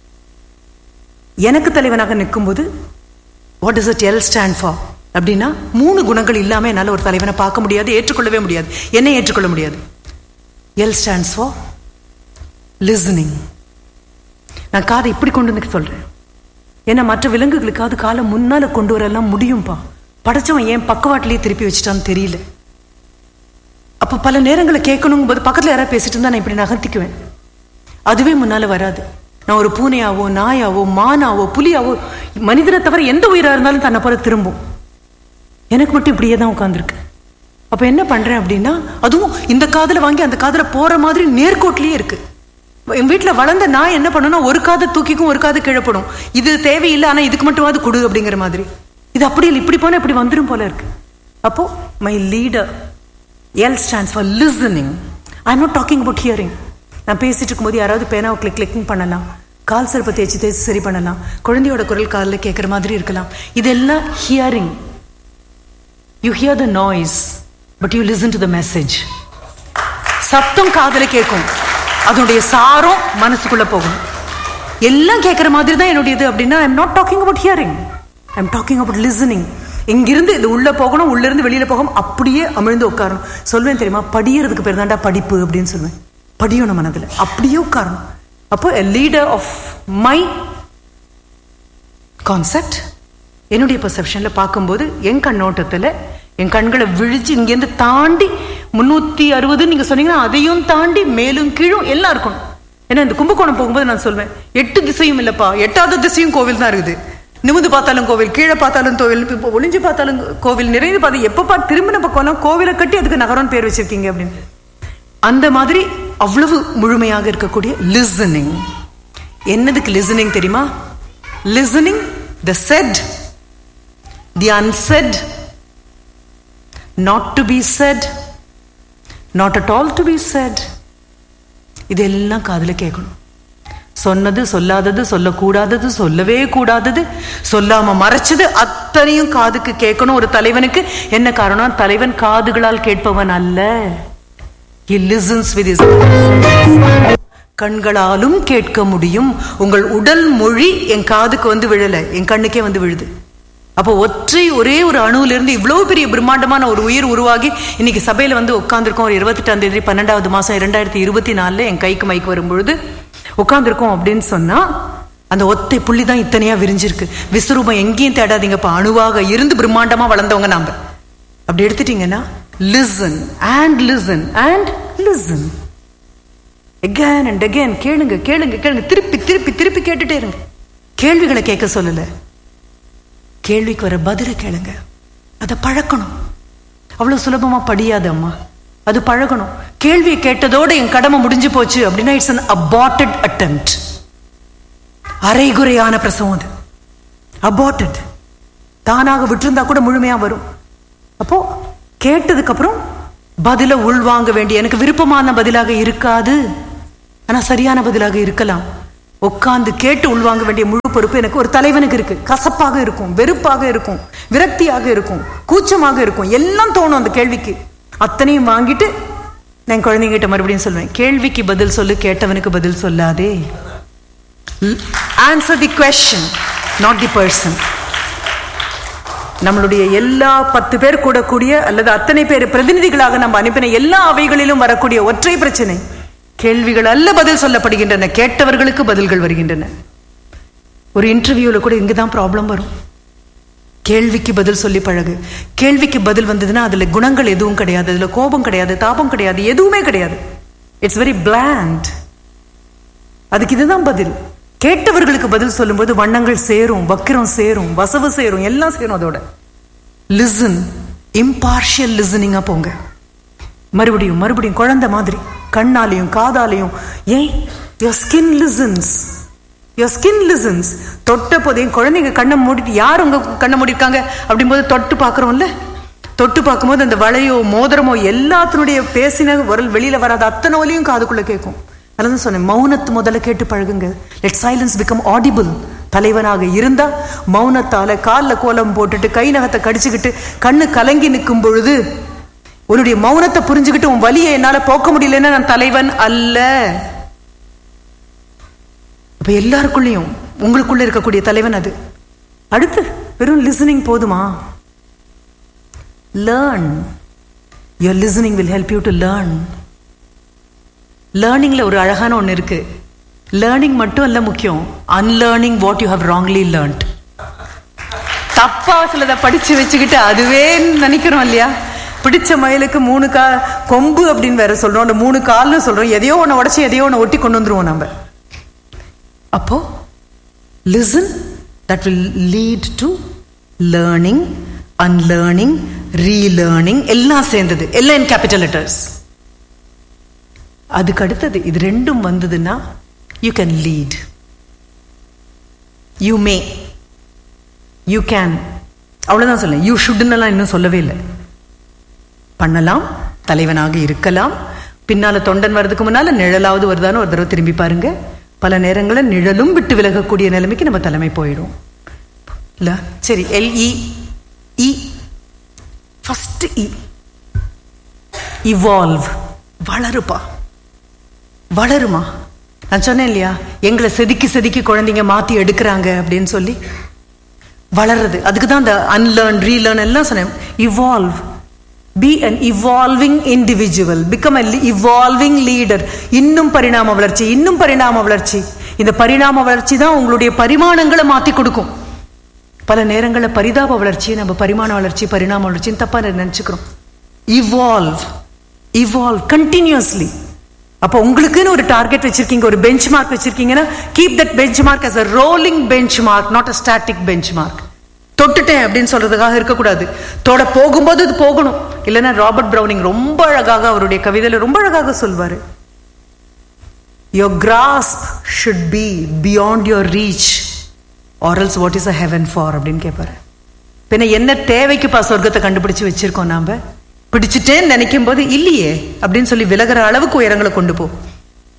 எனக்கு தலைவனாக நிற்கும்போது what is it L stand for அப்படின்னா மூணு குணங்கள் இல்லாம என்னால் ஒரு தலைவனை பார்க்க முடியாது ஏற்றுக்கொள்ளவே முடியாது என்னை ஏற்றுக்கொள்ள முடியாது எல் ஸ்டாண்ட்ஸ் ஃபார் லிசனிங் நான் காதை இப்படி கொண்டு வந்து சொல்றேன் ஏன்னா மற்ற விலங்குகளுக்காவது காலை முன்னால கொண்டு வரலாம் முடியும்பா படைச்சவன் ஏன் பக்கவாட்டிலேயே திருப்பி வச்சுட்டான்னு தெரியல அப்ப பல நேரங்களை கேட்கணும் போது பக்கத்துல யாராவது பேசிட்டு இருந்தா நான் இப்படி நகர்த்திக்குவேன் அதுவே முன்னால வராது நான் ஒரு பூனையாவோ நாயாவோ மானாவோ புலியாவோ மனிதனை தவிர எந்த உயிரா இருந்தாலும் தன்னை போல திரும்பும் எனக்கு மட்டும் இப்படியே தான் உட்காந்துருக்கு அப்ப என்ன பண்றேன் அப்படின்னா அதுவும் இந்த காதுல வாங்கி அந்த காதுல போற மாதிரி நேர்கோட்லயே இருக்கு என் வீட்டுல வளர்ந்த நான் என்ன பண்ணுன்னா ஒரு காதை தூக்கிக்கும் ஒரு காது கிழப்படும் இது தேவையில்லை ஆனா இதுக்கு மட்டுமாவது கொடு அப்படிங்கிற மாதிரி இது அப்படி இல்லை இப்படி போனா இப்படி வந்துடும் போல இருக்கு அப்போ my leader L stands for listening I not talking about hearing நான் பேசிட்டு இருக்கும்போது யாராவது பேனாவை கிளிக் கிளிக்கிங் பண்ணலாம் கால் செருப்பை தேய்ச்சி தேய்ச்சி சரி பண்ணலாம் குழந்தையோட குரல் காலில் கேட்குற மாதிரி இருக்கலாம் இதெல்லாம் hearing you hear the noise but you listen to the message சத்தம் காதுல கேட்கும் அதனுடைய சாரம் மனசுக்குள்ள போகும் எல்லாம் கேட்குற மாதிரி தான் என்னுடையது அப்படின்னா I'm not talking about hearing I'm talking about listening இங்கிருந்து இது உள்ள போகணும் உள்ள இருந்து வெளியில போகணும் அப்படியே அமிழ்ந்து உட்காரணும் சொல்வேன் தெரியுமா படியறதுக்கு பேர் தான்டா படிப்பு அப்படின்னு சொல்லுவேன் படியணும் மனதுல அப்படியே உட்காரணும் அப்போ லீடர் ஆஃப் மை கான்செப்ட் என்னுடைய பெர்செப்ஷன்ல பார்க்கும்போது என் கண்ணோட்டத்துல என் கண்களை விழிச்சு இங்கேருந்து தாண்டி முன்னூத்தி அறுபது நீங்க சொன்னீங்கன்னா அதையும் தாண்டி மேலும் கீழும் எல்லாம் இருக்கணும் ஏன்னா இந்த கும்பகோணம் போகும்போது நான் சொல்வேன் எட்டு திசையும் இல்லப்பா எட்டாவது திசையும் கோவில் தான் இருக்குது நிமிந்து பார்த்தாலும் கோவில் கீழே பார்த்தாலும் கோவில் இப்போ ஒளிஞ்சு பார்த்தாலும் கோவில் நிறைய பார்த்து எப்பப்பா திரும்பின பக்கம்லாம் கோவிலை கட்டி அதுக்கு நகரம் பேர் வச்சிருக்கீங்க அப்படின்னு அந்த மாதிரி அவ்வளவு முழுமையாக இருக்கக்கூடிய லிசனிங் என்னதுக்கு லிசனிங் தெரியுமா listening the said the unsaid not to be said not at all to be said இதெல்லாம் காதுல கேட்கணும் சொன்னது சொல்லாதது சொல்லக்கூடாதது சொல்லவே கூடாதது சொல்லாம மறைச்சது அத்தனையும் காதுக்கு கேட்கணும் ஒரு தலைவனுக்கு என்ன காரணம் தலைவன் காதுகளால் கேட்பவன் அல்ல He listens with his கண்களாலும் கேட்க முடியும் உங்கள் உடல் மொழி என் காதுக்கு வந்து விழல என் கண்ணுக்கே வந்து விழுது அப்போ ஒற்றை ஒரே ஒரு அணுவில இருந்து இவ்வளவு பெரிய பிரம்மாண்டமான ஒரு உயிர் உருவாகி இன்னைக்கு சபையில வந்து உட்கார்ந்துருக்கோம் ஒரு இருபத்தெட்டாம் தேதி பன்னெண்டாவது மாசம் இரண்டாயிரத்தி இருபத்தி நாலுல என் கைக்கு மைக்கு வரும்பொழுது உட்கார்ந்துருக்கோம் அப்படின்னு சொன்னா அந்த ஒத்தை புள்ளி தான் இத்தனையா விரிஞ்சிருக்கு விஸ்வரூபம் எங்கேயும் தேடாதீங்கப்பா அணுவாக இருந்து பிரம்மாண்டமா வளர்ந்தவங்க நாம அப்படி எடுத்துட்டீங்கன்னா listen and listen and listen again and again கேளுங்க கேளுங்க கேளுங்க திருப்பி திருப்பி திருப்பி கேட்டுட்டே இருங்க கேள்விகளை கேட்க சொல்லல கேள்விக்கு வர பதில கேளுங்க அதை பழக்கணும் அவ்வளவு சுலபமா படியாது அம்மா அது பழகணும் கேள்வியை கேட்டதோட என் கடமை முடிஞ்சு போச்சு அப்படின்னா இட்ஸ் an aborted attempt அரைகுறையான பிரசவம் அது aborted தானாக விட்டிருந்தா கூட முழுமையா வரும் அப்போ கேட்டதுக்கு அப்புறம் பதில உள்வாங்க வேண்டிய எனக்கு விருப்பமான பதிலாக இருக்காது ஆனா சரியான பதிலாக இருக்கலாம் உட்கார்ந்து கேட்டு உள்வாங்க வேண்டிய முழு பொறுப்பு எனக்கு ஒரு தலைவனுக்கு இருக்கு கசப்பாக இருக்கும் வெறுப்பாக இருக்கும் விரக்தியாக இருக்கும் கூச்சமாக இருக்கும் எல்லாம் தோணும் அந்த கேள்விக்கு அத்தனையும் வாங்கிட்டு நான் குழந்தைங்கிட்ட மறுபடியும் சொல்வேன் கேள்விக்கு பதில் சொல்லு கேட்டவனுக்கு பதில் சொல்லாதே answer the question not the person நம்மளுடைய எல்லா பத்து பேர் கூடக்கூடிய அல்லது அத்தனை பேர் பிரதிநிதிகளாக நம்ம அனுப்பின எல்லா அவைகளிலும் வரக்கூடிய ஒற்றை பிரச்சனை கேள்விகள் அல்ல பதில் சொல்லப்படுகின்றன கேட்டவர்களுக்கு பதில்கள் வருகின்றன ஒரு இன்டர்வியூல கூட இங்கதான் ப்ராப்ளம் வரும் கேள்விக்கு பதில் சொல்லி பழகு கேள்விக்கு பதில் வந்ததுன்னா அதுல குணங்கள் எதுவும் கிடையாது அதுல கோபம் கிடையாது தாபம் கிடையாது எதுவுமே கிடையாது இட்ஸ் வெரி பிளாண்ட் அதுக்கு இதுதான் பதில் கேட்டவர்களுக்கு பதில் சொல்லும்போது வண்ணங்கள் சேரும் வக்கிரம் சேரும் வசவு சேரும் எல்லாம் சேரும் அதோட லிசன் இம்பார்ஷியல் லிசனிங்கா போங்க மறுபடியும் மறுபடியும் குழந்தை மாதிரி கண்ணாலையும் காதாலையும் ஏன் your skin listens your skin listens தொட்ட போதையும் குழந்தைங்க கண்ணை மூடிட்டு யார் உங்க கண்ணை மூடிருக்காங்க அப்படிங்கும்போது தொட்டு பார்க்குறோம்ல தொட்டு பார்க்கும்போது அந்த வளையோ மோதிரமோ எல்லாத்தினுடைய பேசின உரல் வெளியில வராத அத்தனை ஒலியும் காதுக்குள்ள கேட்கும் அதான் சொன்னேன் மௌனத்து முதல்ல கேட்டு பழகுங்க லெட் சைலன்ஸ் பிகம் ஆடிபிள் தலைவனாக இருந்தா மௌனத்தால கால்ல கோலம் போட்டுட்டு கை நகத்தை கடிச்சுக்கிட்டு கண்ணு கலங்கி நிற்கும் பொழுது உன்னுடைய மௌனத்தை புரிஞ்சுக்கிட்டு உன் வலியை என்னால போக்க முடியலன்னா நான் தலைவன் அல்ல அப்ப எல்லாருக்குள்ளேயும் உங்களுக்குள்ள இருக்கக்கூடிய தலைவன் அது அடுத்து வெறும் லிசனிங் போதுமா learn your listening will help you to learn லேர்னிங்ல ஒரு அழகான ஒன்று இருக்கு லேர்னிங் மட்டும் இல்ல முக்கியம் unlearning what you have wrongly learnt தப்பா சிலதை படிச்சு வச்சுக்கிட்டு அதுவே நினைக்கிறோம் இல்லையா பிடிச்ச மயிலுக்கு மூணு கா கொம்பு அப்படின்னு வேற சொல்றோம் அந்த மூணு கால்னு சொல்றோம் எதையோ ஒன்று உடச்சி எதையோ ஒன்று ஒட்டி கொண்டு வந்துருவோம் நம்ம அப்போ listen that will lead to learning unlearning relearning எல்லாம் சேர்ந்தது எல்லாம் இன் கேபிட்டல் லெட்டர்ஸ் அதுக்கு அடுத்தது இது ரெண்டும் வந்ததுன்னா you can lead you may you can அவ்வளவுதான் சொல்ல யூ ஷுட்னெல்லாம் இன்னும் சொல்லவே இல்லை பண்ணலாம் தலைவனாக இருக்கலாம் பின்னால தொண்டன் வர்றதுக்கு முன்னால நிழலாவது வருதான்னு ஒரு தடவை திரும்பி பாருங்க பல நேரங்களில் நிழலும் விட்டு விலகக்கூடிய நிலைமைக்கு நம்ம தலைமை போயிடும் இல்ல சரி எல்இ இ ஃபர்ஸ்ட் இ இவால்வ் வளருப்பா வளருமா நான் சொன்னேன் இல்லையா எங்களை செதுக்கி செதுக்கி குழந்தைங்க மாத்தி எடுக்கிறாங்க அப்படின்னு சொல்லி வளர்றது அதுக்கு தான் அந்த அன்லேர்ன் ரீலேர்ன் எல்லாம் சொன்னேன் evolve be an evolving individual become a evolving leader இன்னும் பரிணாம வளர்ச்சி இன்னும் பரிணாம வளர்ச்சி இந்த பரிணாம வளர்ச்சி தான் உங்களுடைய பரிமாணங்களை மாத்தி கொடுக்கும் பல நேரங்களில் பரிதாப வளர்ச்சி நம்ம பரிமாண வளர்ச்சி பரிணாம வளர்ச்சின்னு தப்பா நினைச்சுக்கிறோம் இவால்வ் இவால்வ் கண்டினியூஸ்லி அப்போ உங்களுக்குன்னு ஒரு டார்கெட் வச்சிருக்கீங்க ஒரு பெஞ்ச் மார்க் வச்சிருக்கீங்கன்னா keep that benchmark as a rolling benchmark not a static benchmark தொட்டுட்டேன் அப்படின்னு சொல்றதுக்காக இருக்கக்கூடாது தொட போகும்போது இது போகணும் இல்லைன்னா ராபர்ட் பிரவுனிங் ரொம்ப அழகாக அவருடைய கவிதையில ரொம்ப அழகாக சொல்வாரு your grasp should be beyond your reach or else what is a heaven for அப்படின்னு கேட்பாரு பின்ன என்ன தேவைக்குப்பா சொர்க்கத்தை கண்டுபிடிச்சு வச்சிருக்கோம் நாம பிடிச்சிட்டேன்னு நினைக்கும் போது இல்லையே அப்படின்னு சொல்லி விலகிற அளவுக்கு உயரங்களை கொண்டு போ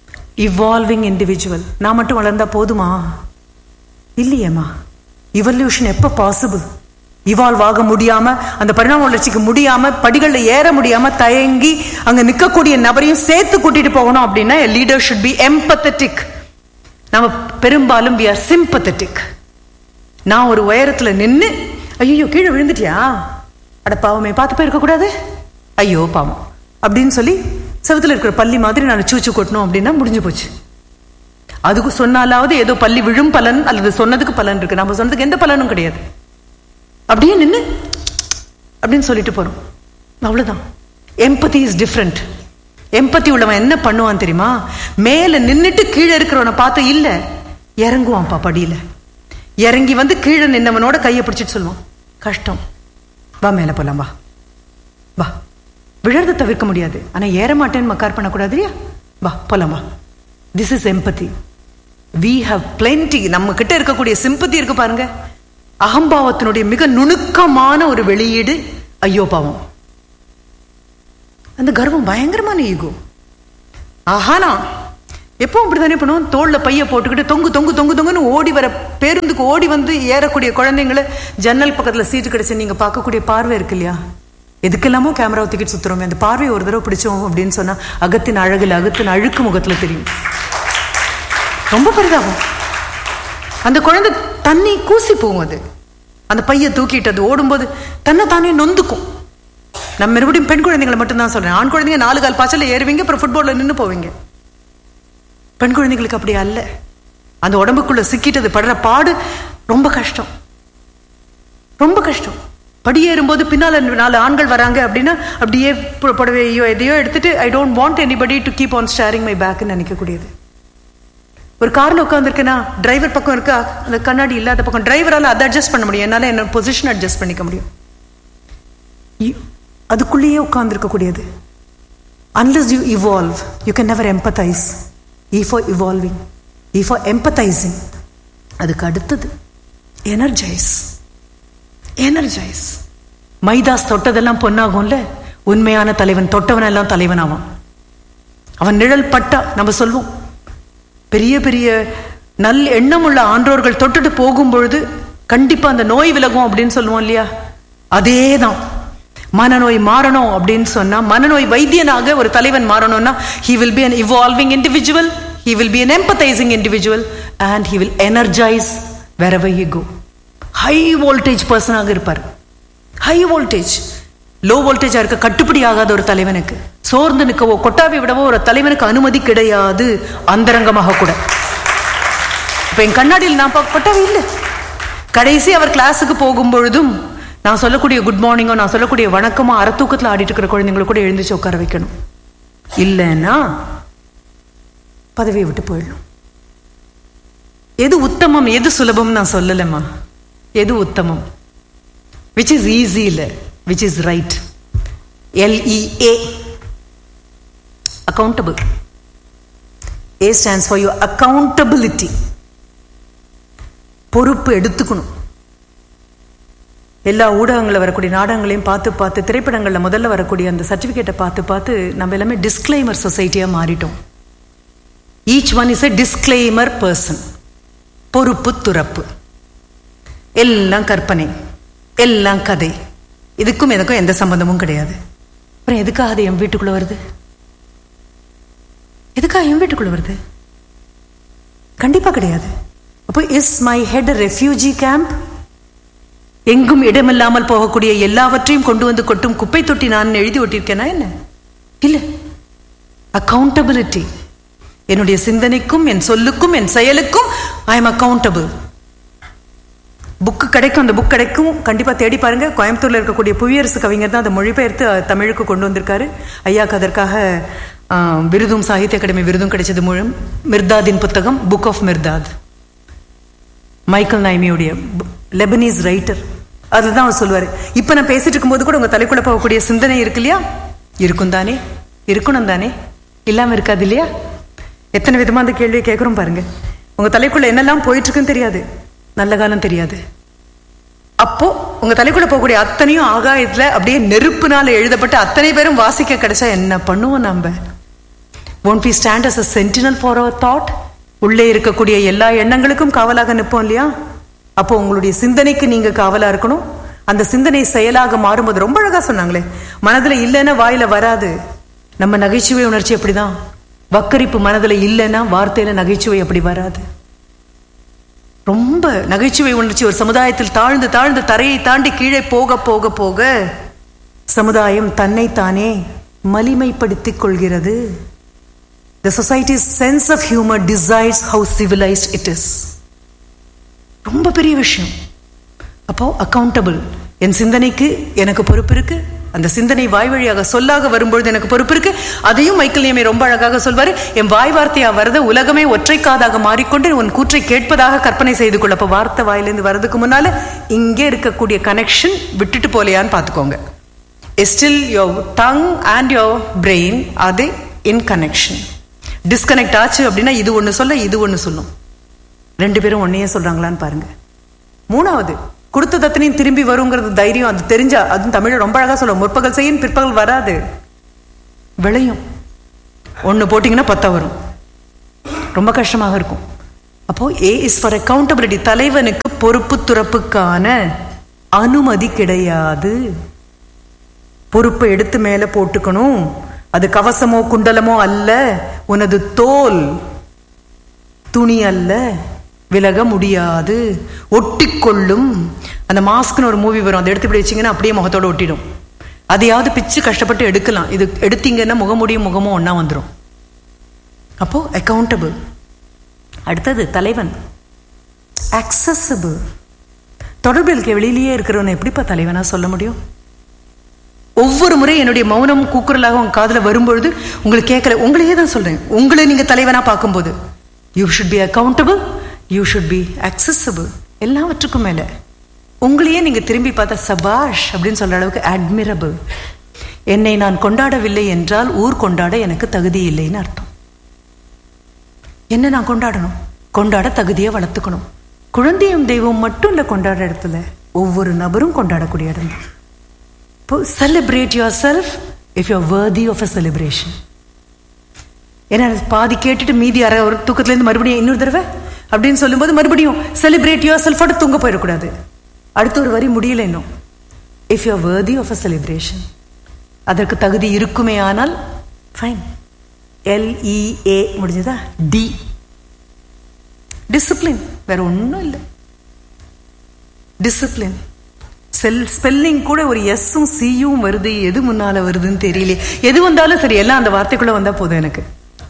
இவால்விங் இண்டிவிஜுவல் நான் மட்டும் வளர்ந்தா போதுமா இல்லையேம்மா இவல்யூஷன் எப்போ பாசிபிள் இவால்வ் ஆக முடியாம அந்த பரிணாம வளர்ச்சிக்கு முடியாம படிகள்ல ஏற முடியாம தயங்கி அங்க நிக்கக்கூடிய நபரையும் சேர்த்து கூட்டிட்டு போகணும் அப்படின்னா லீடர் ஷுட் பி எம்பத்தட்டிக் நம்ம பெரும்பாலும் வி ஆர் சிம்பத்தட்டிக் நான் ஒரு உயரத்துல நின்னு ஐயோ கீழே விழுந்துட்டியா அட பாவமே பார்த்து போயிருக்க கூடாது ஐயோ பாவம் அப்படின்னு சொல்லி செவத்துல இருக்கிற பள்ளி மாதிரி நான் சூச்சு கொட்டணும் அப்படின்னா முடிஞ்சு போச்சு அதுக்கு சொன்னாலாவது ஏதோ பள்ளி விழும் பலன் அல்லது சொன்னதுக்கு பலன் இருக்கு நம்ம சொன்னதுக்கு எந்த பலனும் கிடையாது அப்படியே நின்று அப்படின்னு சொல்லிட்டு போறோம் அவ்வளவுதான் எம்பதி இஸ் டிஃப்ரெண்ட் எம்பத்தி உள்ளவன் என்ன பண்ணுவான் தெரியுமா மேல நின்னுட்டு கீழே இருக்கிறவனை பார்த்து இல்ல இறங்குவான்ப்பா படியில இறங்கி வந்து கீழே நின்னவனோட கையை பிடிச்சிட்டு சொல்லுவான் கஷ்டம் வா மேல போலாம் வா வா விழறத தவிர்க்க முடியாது ஆனா ஏற மாட்டேன்னு மக்கார் பண்ணக்கூடாது இல்லையா வா போலாம் வா this is empathy we have plenty நம்ம கிட்ட இருக்கக்கூடிய சிம்பத்தி இருக்கு பாருங்க அகம்பாவத்தினுடைய மிக நுணுக்கமான ஒரு வெளியீடு ஐயோ பாவம் அந்த கர்வம் பயங்கரமான ஈகோ ஆஹானா எப்பவும் அப்படித்தானே பண்ணுவோம் தோல்ல பைய போட்டுக்கிட்டு தொங்கு தொங்கு தொங்கு தொங்குன்னு ஓடி வர பேருந்துக்கு ஓடி வந்து ஏறக்கூடிய குழந்தைங்களை ஜன்னல் பக்கத்துல சீட்டு கிடைச்சு நீங்க பார்க்கக்கூடிய பார்வை இருக்கு இல்லையா எதுக்கெல்லாமோ கேமராவை தூக்கிட்டு சுத்துறோமே அந்த பார்வையை ஒரு தடவை பிடிச்சோம் அப்படின்னு சொன்னா அகத்தின் அழகுல அகத்தின் அழுக்கு முகத்துல தெரியும் ரொம்ப பரிதாபம் அந்த குழந்தை தண்ணி கூசி போகும் அது அந்த பைய தூக்கிட்டு அது ஓடும்போது தன்னை தானே நொந்துக்கும் நான் மறுபடியும் பெண் குழந்தைங்களை மட்டும்தான் சொல்றேன் ஆண் குழந்தைங்க நாலு கால் பாய்ச்சல ஏறுவீங்க அப்புறம் ஃபுட்பால்ல நின்று போவீங்க பெண் குழந்தைங்களுக்கு அப்படி அல்ல அந்த உடம்புக்குள்ள சிக்கிட்டது படுற பாடு ரொம்ப கஷ்டம் ரொம்ப கஷ்டம் படியேறும்போது பின்னால நாலு ஆண்கள் வராங்க அப்படின்னா அப்படியே பு- புடவையோ எதையோ எடுத்துட்டு I don't want anybody to keep on staring my பேக்னு நினைக்கக்கூடியது ஒரு கார்ல உட்காந்துருக்கேன்னா டிரைவர் பக்கம் இருக்கா அந்த கண்ணாடி இல்லாத பக்கம் டிரைவரால அதை அட்ஜஸ்ட் பண்ண முடியும் என்னால என்ன பொசிஷன் அட்ஜஸ்ட் பண்ணிக்க முடியும் இ- அதுக்குள்ளேயே உட்கார்ந்துருக்கக்கூடியது unless you evolve you can never empathise E for evolving E for empathising அதுக்கு அடுத்தது எனர்ஜைஸ் எனர்ஜைஸ் மைதாஸ் தொட்டதெல்லாம் பொன்னாகும்ல உண்மையான தலைவன் தொட்டவன் எல்லாம் தலைவன் ஆவான் அவன் நிழல் பட்டா நம்ம சொல்வோம் பெரிய பெரிய நல் எண்ணமுள்ள ஆன்றோர்கள் தொட்டுட்டு போகும் பொழுது கண்டிப்பா அந்த நோய் விலகும் அப்படின்னு சொல்லுவோம் இல்லையா அதேதான் மனநோய் மாறணும் அப்படின்னு சொன்னா மனநோய் வைத்தியனாக ஒரு தலைவன் மாறணும்னா he will be an evolving individual he will be an empathizing individual and he will energize wherever he go high voltage பர்சனாக இருப்பார் ஹை வோல்டேஜ் லோ வோல்டேஜா இருக்க கட்டுப்படி ஆகாத ஒரு தலைவனுக்கு சோர்ந்து நிற்கவோ கொட்டாவி விடவோ ஒரு தலைவனுக்கு அனுமதி கிடையாது அந்தரங்கமாக கூட இப்ப என் கண்ணாடியில் நான் பார்க்க கொட்டாவி இல்லை கடைசி அவர் கிளாஸுக்கு போகும் பொழுதும் நான் சொல்லக்கூடிய குட் மார்னிங்கோ நான் சொல்லக்கூடிய வணக்கமோ அறத்தூக்கத்தில் ஆடிட்டு இருக்கிற குழந்தைங்களை கூட எழுந்திரிச்சு உட்கார வைக்கணும் இல்லைன்னா பதவியை விட்டு போயிடணும் எது உத்தமம் எது சுலபம் நான் சொல்லலம்மா எது உத்தமம் விச் இஸ் ஈஸி இல்ல which is right L E A accountable A stands for you accountability பொறுப்பு எடுத்துக்கணும் எல்லா ஊடகங்களில் வரக்கூடிய நாடகங்களையும் பார்த்து பார்த்து திரைப்படங்களில் முதல்ல வரக்கூடிய அந்த சர்டிஃபிகேட்டை பார்த்து பார்த்து நம்ம எல்லாமே டிஸ்க்ளைமர் சொசைட்டியாக மாறிட்டோம் each one is a disclaimer person பொறுப்பு துறப்பு எல்லாம் கற்பனை எல்லாம் கதை இதுக்கும் எனக்கும் எந்த சம்பந்தமும் கிடையாது அப்புறம் எதுக்காக அது என் வீட்டுக்குள்ள வருது எதுக்காக என் வீட்டுக்குள்ள வருது கண்டிப்பா கிடையாது அப்போ is my head refugee camp எங்கும் இடமில்லாமல் போகக்கூடிய எல்லாவற்றையும் கொண்டு வந்து கொட்டும் குப்பை தொட்டி நான் எழுதி ஒட்டியிருக்கேனா என்ன இல்ல அக்கௌண்டபிலிட்டி என்னுடைய சிந்தனைக்கும் என் சொல்லுக்கும் என் செயலுக்கும் ஐ எம் அக்கௌண்டபிள் புக்கு கிடைக்கும் அந்த புக் கிடைக்கும் கண்டிப்பா தேடி பாருங்க கோயம்புத்தூர்ல இருக்கக்கூடிய புவியரசு கவிஞர் தான் அதை மொழிபெயர்த்து அஹ், தமிழுக்கு கொண்டு வந்திருக்காரு ஐயாக்கு அதற்காக ஆஹ், விருதும் சாகித்ய அகாடமி விருதும் கிடைச்சது முழு மிர்தாதின் புத்தகம் புக் ஆஃப் மிர்தாத் மைக்கேல் நாய்மியுடைய லெபனீஸ் ரைட்டர் அதுதான் அவர் சொல்லுவாரு இப்ப நான் பேசிட்டு இருக்கும்போது கூட உங்க தலைக்குள்ள போகக்கூடிய சிந்தனை இருக்கு இல்லையா இருக்கும் தானே இருக்கணும் தானே இல்லாம இருக்காது இல்லையா எத்தனை விதமா அந்த கேள்வியை கேட்குறோம் பாருங்க உங்க தலைக்குள்ள என்னெல்லாம் போயிட்டு இருக்குன்னு தெரியாது நல்ல காலம் தெரியாது அப்போ உங்க தலைக்குள்ள போகக்கூடிய அத்தனையும் ஆகாயத்துல அப்படியே நெருப்புனால எழுதப்பட்ட அத்தனை பேரும் வாசிக்க கிடைச்சா என்ன பண்ணுவோம் நாம won't we stand as a sentinel for our thought உள்ளே இருக்கக்கூடிய எல்லா எண்ணங்களுக்கும் காவலாக நிற்போம் இல்லையா அப்போ உங்களுடைய சிந்தனைக்கு நீங்க காவலா இருக்கணும் அந்த சிந்தனை செயலாக மாறும்போது ரொம்ப அழகா சொன்னாங்களே மனதுல இல்லைன்னா வாயில வராது நம்ம நகைச்சுவை உணர்ச்சி அப்படிதான் வக்கரிப்பு மனதுல இல்லைன்னா வார்த்தையில நகைச்சுவை அப்படி வராது ரொம்ப நகைச்சுவை உணர்ச்சி ஒரு சமுதாயத்தில் தாழ்ந்து தாழ்ந்து தரையை தாண்டி கீழே போக போக போக சமுதாயம் தன்னைத்தானே மலிமைப்படுத்திக் கொள்கிறது the society's sense of humour decides how civilised it is ரொம்ப பெரிய விஷயம் அப்போ அக்கௌண்டபிள் என் சிந்தனைக்கு எனக்கு பொறுப்பு இருக்கு அந்த சிந்தனை வாய் வழியாக சொல்லாக வரும்பொழுது எனக்கு பொறுப்பு இருக்கு அதையும் மைக்கேல் நியமே ரொம்ப அழகாக சொல்வாரு என் வாய் வார்த்தையா வரத உலகமே ஒற்றை காதாக மாறிக்கொண்டு உன் கூற்றை கேட்பதாக கற்பனை செய்து கொள்ள அப்ப வார்த்தை வாயிலிருந்து வர்றதுக்கு முன்னால இங்கே இருக்கக்கூடிய கனெக்ஷன் விட்டுட்டு போலையான்னு பார்த்துக்கோங்க still your tongue and your brain அது இன் கனெக்ஷன் டிஸ்கனெக்ட் ஆச்சு அப்படின்னா இது ஒன்று சொல்ல இது ஒன்று சொல்லும் ரெண்டு பேரும் ஒன்னையே சொல்றாங்களான்னு பாருங்க மூணாவது கொடுத்த தத்தனையும் திரும்பி வருங்கிறது தைரியம் அது தெரிஞ்சா அதுவும் தமிழ ரொம்ப அழகா சொல்லும் முற்பகல் செய்யும் பிற்பகல் வராது விளையும் ஒன்று போட்டிங்கன்னா பத்தா வரும் ரொம்ப கஷ்டமாக இருக்கும் அப்போ ஏ இஸ் ஃபார் அக்கௌண்டபிலிட்டி தலைவனுக்கு பொறுப்பு துறப்புக்கான அனுமதி கிடையாது பொறுப்பை எடுத்து மேல போட்டுக்கணும் அது கவசமோ குண்டலமோ அல்ல உனது தோல் துணி அல்ல விலக முடியாது ஒட்டிக்கொள்ளும் அந்த மாஸ்க்னு ஒரு மூவி வரும் அதை எடுத்து இப்படி வச்சீங்கன்னா அப்படியே முகத்தோட ஒட்டிடும் அதையாவது பிச்சு கஷ்டப்பட்டு எடுக்கலாம் இது எடுத்தீங்கன்னா முகமுடியும் முகமும் ஒண்ணா வந்துடும் அப்போ அக்கௌண்டபிள் அடுத்தது தலைவன் அக்சசபிள் தொடர்பில் வெளியிலேயே இருக்கிறவனை எப்படிப்பா தலைவனா சொல்ல முடியும் ஒவ்வொரு முறை என்னுடைய மௌனம் கூக்குரலாக உங்க காதுல வரும்பொழுது உங்களுக்கு கேட்கல உங்களையே தான் சொல்றேன் உங்களை நீங்க தலைவனா பார்க்கும்போது you should be accountable you should be accessible எல்லாவற்றுக்கும் மேல உங்களையே நீங்க திரும்பி பார்த்தா சபாஷ் அப்படின்னு சொல்ற அளவுக்கு அட்மிரபிள் என்னை நான் கொண்டாடவில்லை என்றால் ஊர் கொண்டாட எனக்கு தகுதி இல்லைன்னு அர்த்தம் என்ன நான் கொண்டாடணும் கொண்டாட தகுதியை வளர்த்துக்கணும் குழந்தையும் தெய்வம் மட்டும் இல்ல கொண்டாட இடத்துல ஒவ்வொரு நபரும் கொண்டாடக்கூடிய இடம் தான் இப்போ celebrate yourself if you're worthy of a celebration ஏன்னா பாதி கேட்டுட்டு மீதி அரை ஒரு தூக்கத்துலேருந்து மறுபடியும் இன்னொரு தடவை அப்படின்னு சொல்லும்போது மறுபடியும் செலிப்ரேட் யுவர் செல்ஃபோட தூங்க போயிடக்கூடாது அடுத்த ஒரு வரி முடியல இன்னும் if you're worthy of a celebration அதற்கு தகுதி இருக்குமே ஆனால் ஃபைன் எல்இஏ முடிஞ்சதா டி டிசிப்ளின் வேற ஒன்றும் இல்லை டிசிப்ளின் செல் ஸ்பெல்லிங் கூட ஒரு எஸ்ஸும் சியும் வருது எது முன்னால வருதுன்னு தெரியல எது வந்தாலும் சரி எல்லாம் அந்த வார்த்தைக்குள்ள வந்தா போதும் எனக்கு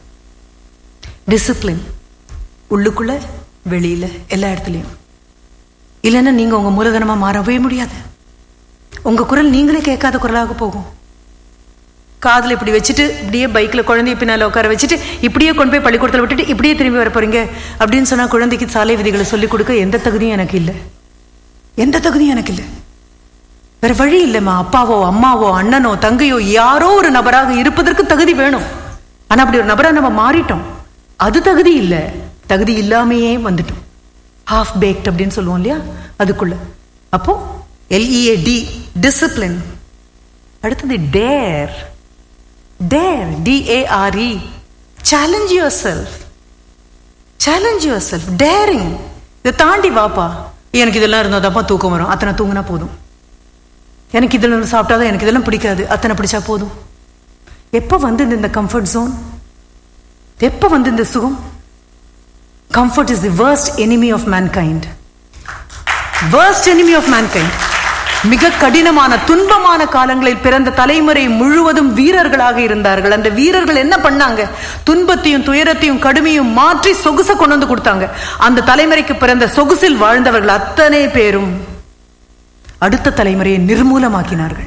டிசிப்ளின் உள்ளுக்குள்ள வெளியில எல்லா இடத்துலயும் இல்லைன்னா நீங்க உங்க மூலதனமா மாறவே முடியாது உங்க குரல் நீங்களே கேட்காத குரலாக போகும் காதுல இப்படி வச்சுட்டு இப்படியே பைக்ல குழந்தைய பின்னால உட்கார வச்சுட்டு இப்படியே கொண்டு போய் பள்ளிக்கூடத்துல விட்டுட்டு இப்படியே திரும்பி வர போறீங்க அப்படின்னு சொன்னா குழந்தைக்கு சாலை விதிகளை சொல்லிக் கொடுக்க எந்த தகுதியும் எனக்கு இல்லை எந்த தகுதியும் எனக்கு இல்லை வேற வழி இல்லைம்மா அப்பாவோ அம்மாவோ அண்ணனோ தங்கையோ யாரோ ஒரு நபராக இருப்பதற்கு தகுதி வேணும் ஆனா அப்படி ஒரு நபரா நம்ம மாறிட்டோம் அது தகுதி இல்லை தகுதி இல்லாமையே வந்துட்டோம் ஹாஃப் பேக்ட் அப்படின்னு சொல்லுவோம் இல்லையா அதுக்குள்ள அப்போ எல்இஏ டி டிசிப்ளின் அடுத்தது dare dare D A R E challenge yourself challenge yourself daring இதை தாண்டி வாப்பா எனக்கு இதெல்லாம் இருந்தால் தான்ப்பா தூக்கம் வரும் அத்தனை தூங்கினா போதும் எனக்கு இதில் சாப்பிட்டாதான் எனக்கு இதெல்லாம் பிடிக்காது அத்தனை பிடிச்சா போதும் எப்போ வந்து இந்த கம்ஃபர்ட் ஜோன் எப்போ வந்து இந்த சுகம் comfort is the worst enemy of mankind worst enemy of mankind மிக கடினமான துன்பமான காலங்களில் பிறந்த தலைமுறை முழுவதும் வீரர்களாக இருந்தார்கள் அந்த வீரர்கள் என்ன பண்ணாங்க துன்பத்தையும் துயரத்தையும் கடுமையும் மாற்றி சொகுச கொண்டு வந்து கொடுத்தாங்க அந்த தலைமுறைக்கு பிறந்த சொகுசில் வாழ்ந்தவர்கள் அத்தனை பேரும் அடுத்த தலைமுறையை நிர்மூலமாக்கினார்கள்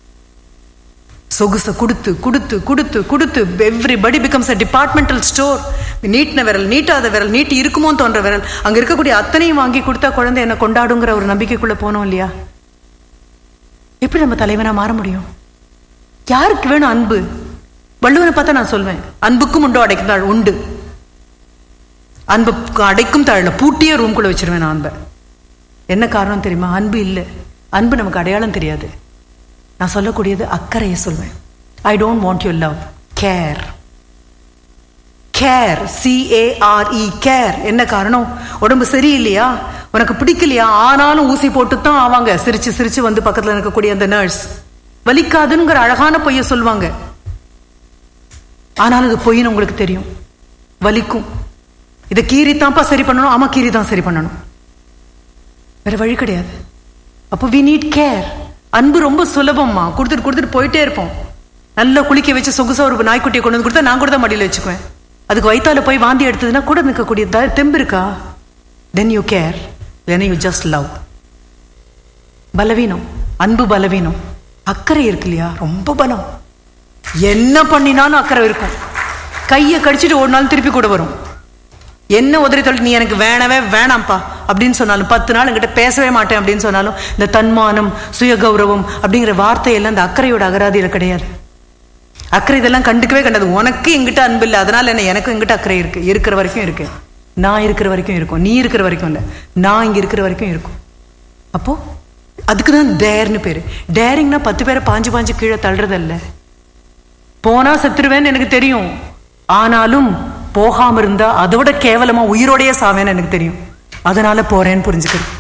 சொகுச கொடுத்து கொடுத்து கொடுத்து கொடுத்து everybody becomes a departmental store நீட்டின விரல் நீட்டாத விரல் நீட்டி இருக்குமோ தோன்ற விரல் அங்க இருக்கக்கூடிய அத்தனையும் வாங்கி கொடுத்தா குழந்தை என்ன கொண்டாடுங்கிற ஒரு நம்பிக்கைக்குள்ள போனோம் இல்லையா எப்படி நம்ம தலைவனா மாற முடியும் யாருக்கு வேணும் அன்பு வள்ளுவனை பார்த்தா நான் சொல்வேன் அன்புக்கும் உண்டோ அடைக்கும் தாழ் உண்டு அன்பு அடைக்கும் தாழல பூட்டியே ரூம்குள்ள வச்சிருவேன் நான் அன்பை என்ன காரணம் தெரியுமா அன்பு இல்லை அன்பு நமக்கு அடையாளம் தெரியாது நான் சொல்லக்கூடியது அக்கறையை சொல்வேன் I don't want your love care care C A R E care என்ன காரணம் உடம்பு சரியில்லையா உனக்கு பிடிக்கலையா ஆனாலும் ஊசி போட்டு தான் ஆவாங்க சிரிச்சு சிரிச்சு வந்து பக்கத்துல இருக்கக்கூடிய அந்த நர்ஸ் வலிக்காதுங்கிற அழகான பொய்ய சொல்லுவாங்க ஆனாலும் இது பொய்ன்னு உங்களுக்கு தெரியும் வலிக்கும் இதை கீறி தான்ப்பா சரி பண்ணணும் ஆமா கீறி தான் சரி பண்ணணும் வேற வழி கிடையாது அப்போ வி நீட் கேர் அன்பு ரொம்ப சுலபம்மா கொடுத்துட்டு கொடுத்துட்டு போயிட்டே இருப்போம் நல்லா குளிக்க வச்சு சொகுசா ஒரு நாய்க்குட்டியை கொண்டு வந்து கொடுத்தா நான் கூட தான் மடியில் வச்சுக்குவேன் அதுக்கு வயித்தால போய் வாந்தி எடுத்ததுன்னா கூட நிற்கக்கூடிய த- தெம்பு இருக்கா then you care then you just love பலவீனம் அன்பு பலவீனம் அக்கறை இருக்கு இல்லையா ரொம்ப பலம் என்ன பண்ணினாலும் அக்கறை இருக்கும் கையை கடிச்சிட்டு ஒரு நாள் திருப்பி கூட வரும் என்ன உதறி தள்ளி நீ எனக்கு வேணவே வேணாம்ப்பா அப்படின்னு சொன்னாலும் பத்து நாள் என்கிட்ட பேசவே மாட்டேன் அப்படின்னு சொன்னாலும் இந்த தன்மானம் சுயகௌரவம் அப்படிங்கிற வார்த்தையெல்லாம் இந்த அக்கறையோட அகராதியில கிடையாது அக்கறை இதெல்லாம் கண்டுக்கவே கண்டது உனக்கு எங்கிட்ட அன்பு இல்லை அதனால என்ன எனக்கும் எங்கிட்ட அக்கறை இருக்கு இருக்கிற வரைக்கும் இருக்கு நான் இருக்கிற வரைக்கும் இருக்கும் நீ இருக்கிற வரைக்கும் இல்லை நான் இங்க இருக்கிற வரைக்கும் இருக்கும் அப்போ அதுக்கு தான் டேர்னு பேரு டேரிங்னா பத்து பேரை பாஞ்சு பாஞ்சு கீழே தள்ளுறதல்ல போனா செத்துருவேன்னு எனக்கு தெரியும் ஆனாலும் போகாம இருந்தா அதோட கேவலமா உயிரோடயே சாவேன்னு எனக்கு தெரியும் அதனால போறேன்னு புரிஞ்சுக்கிறேன்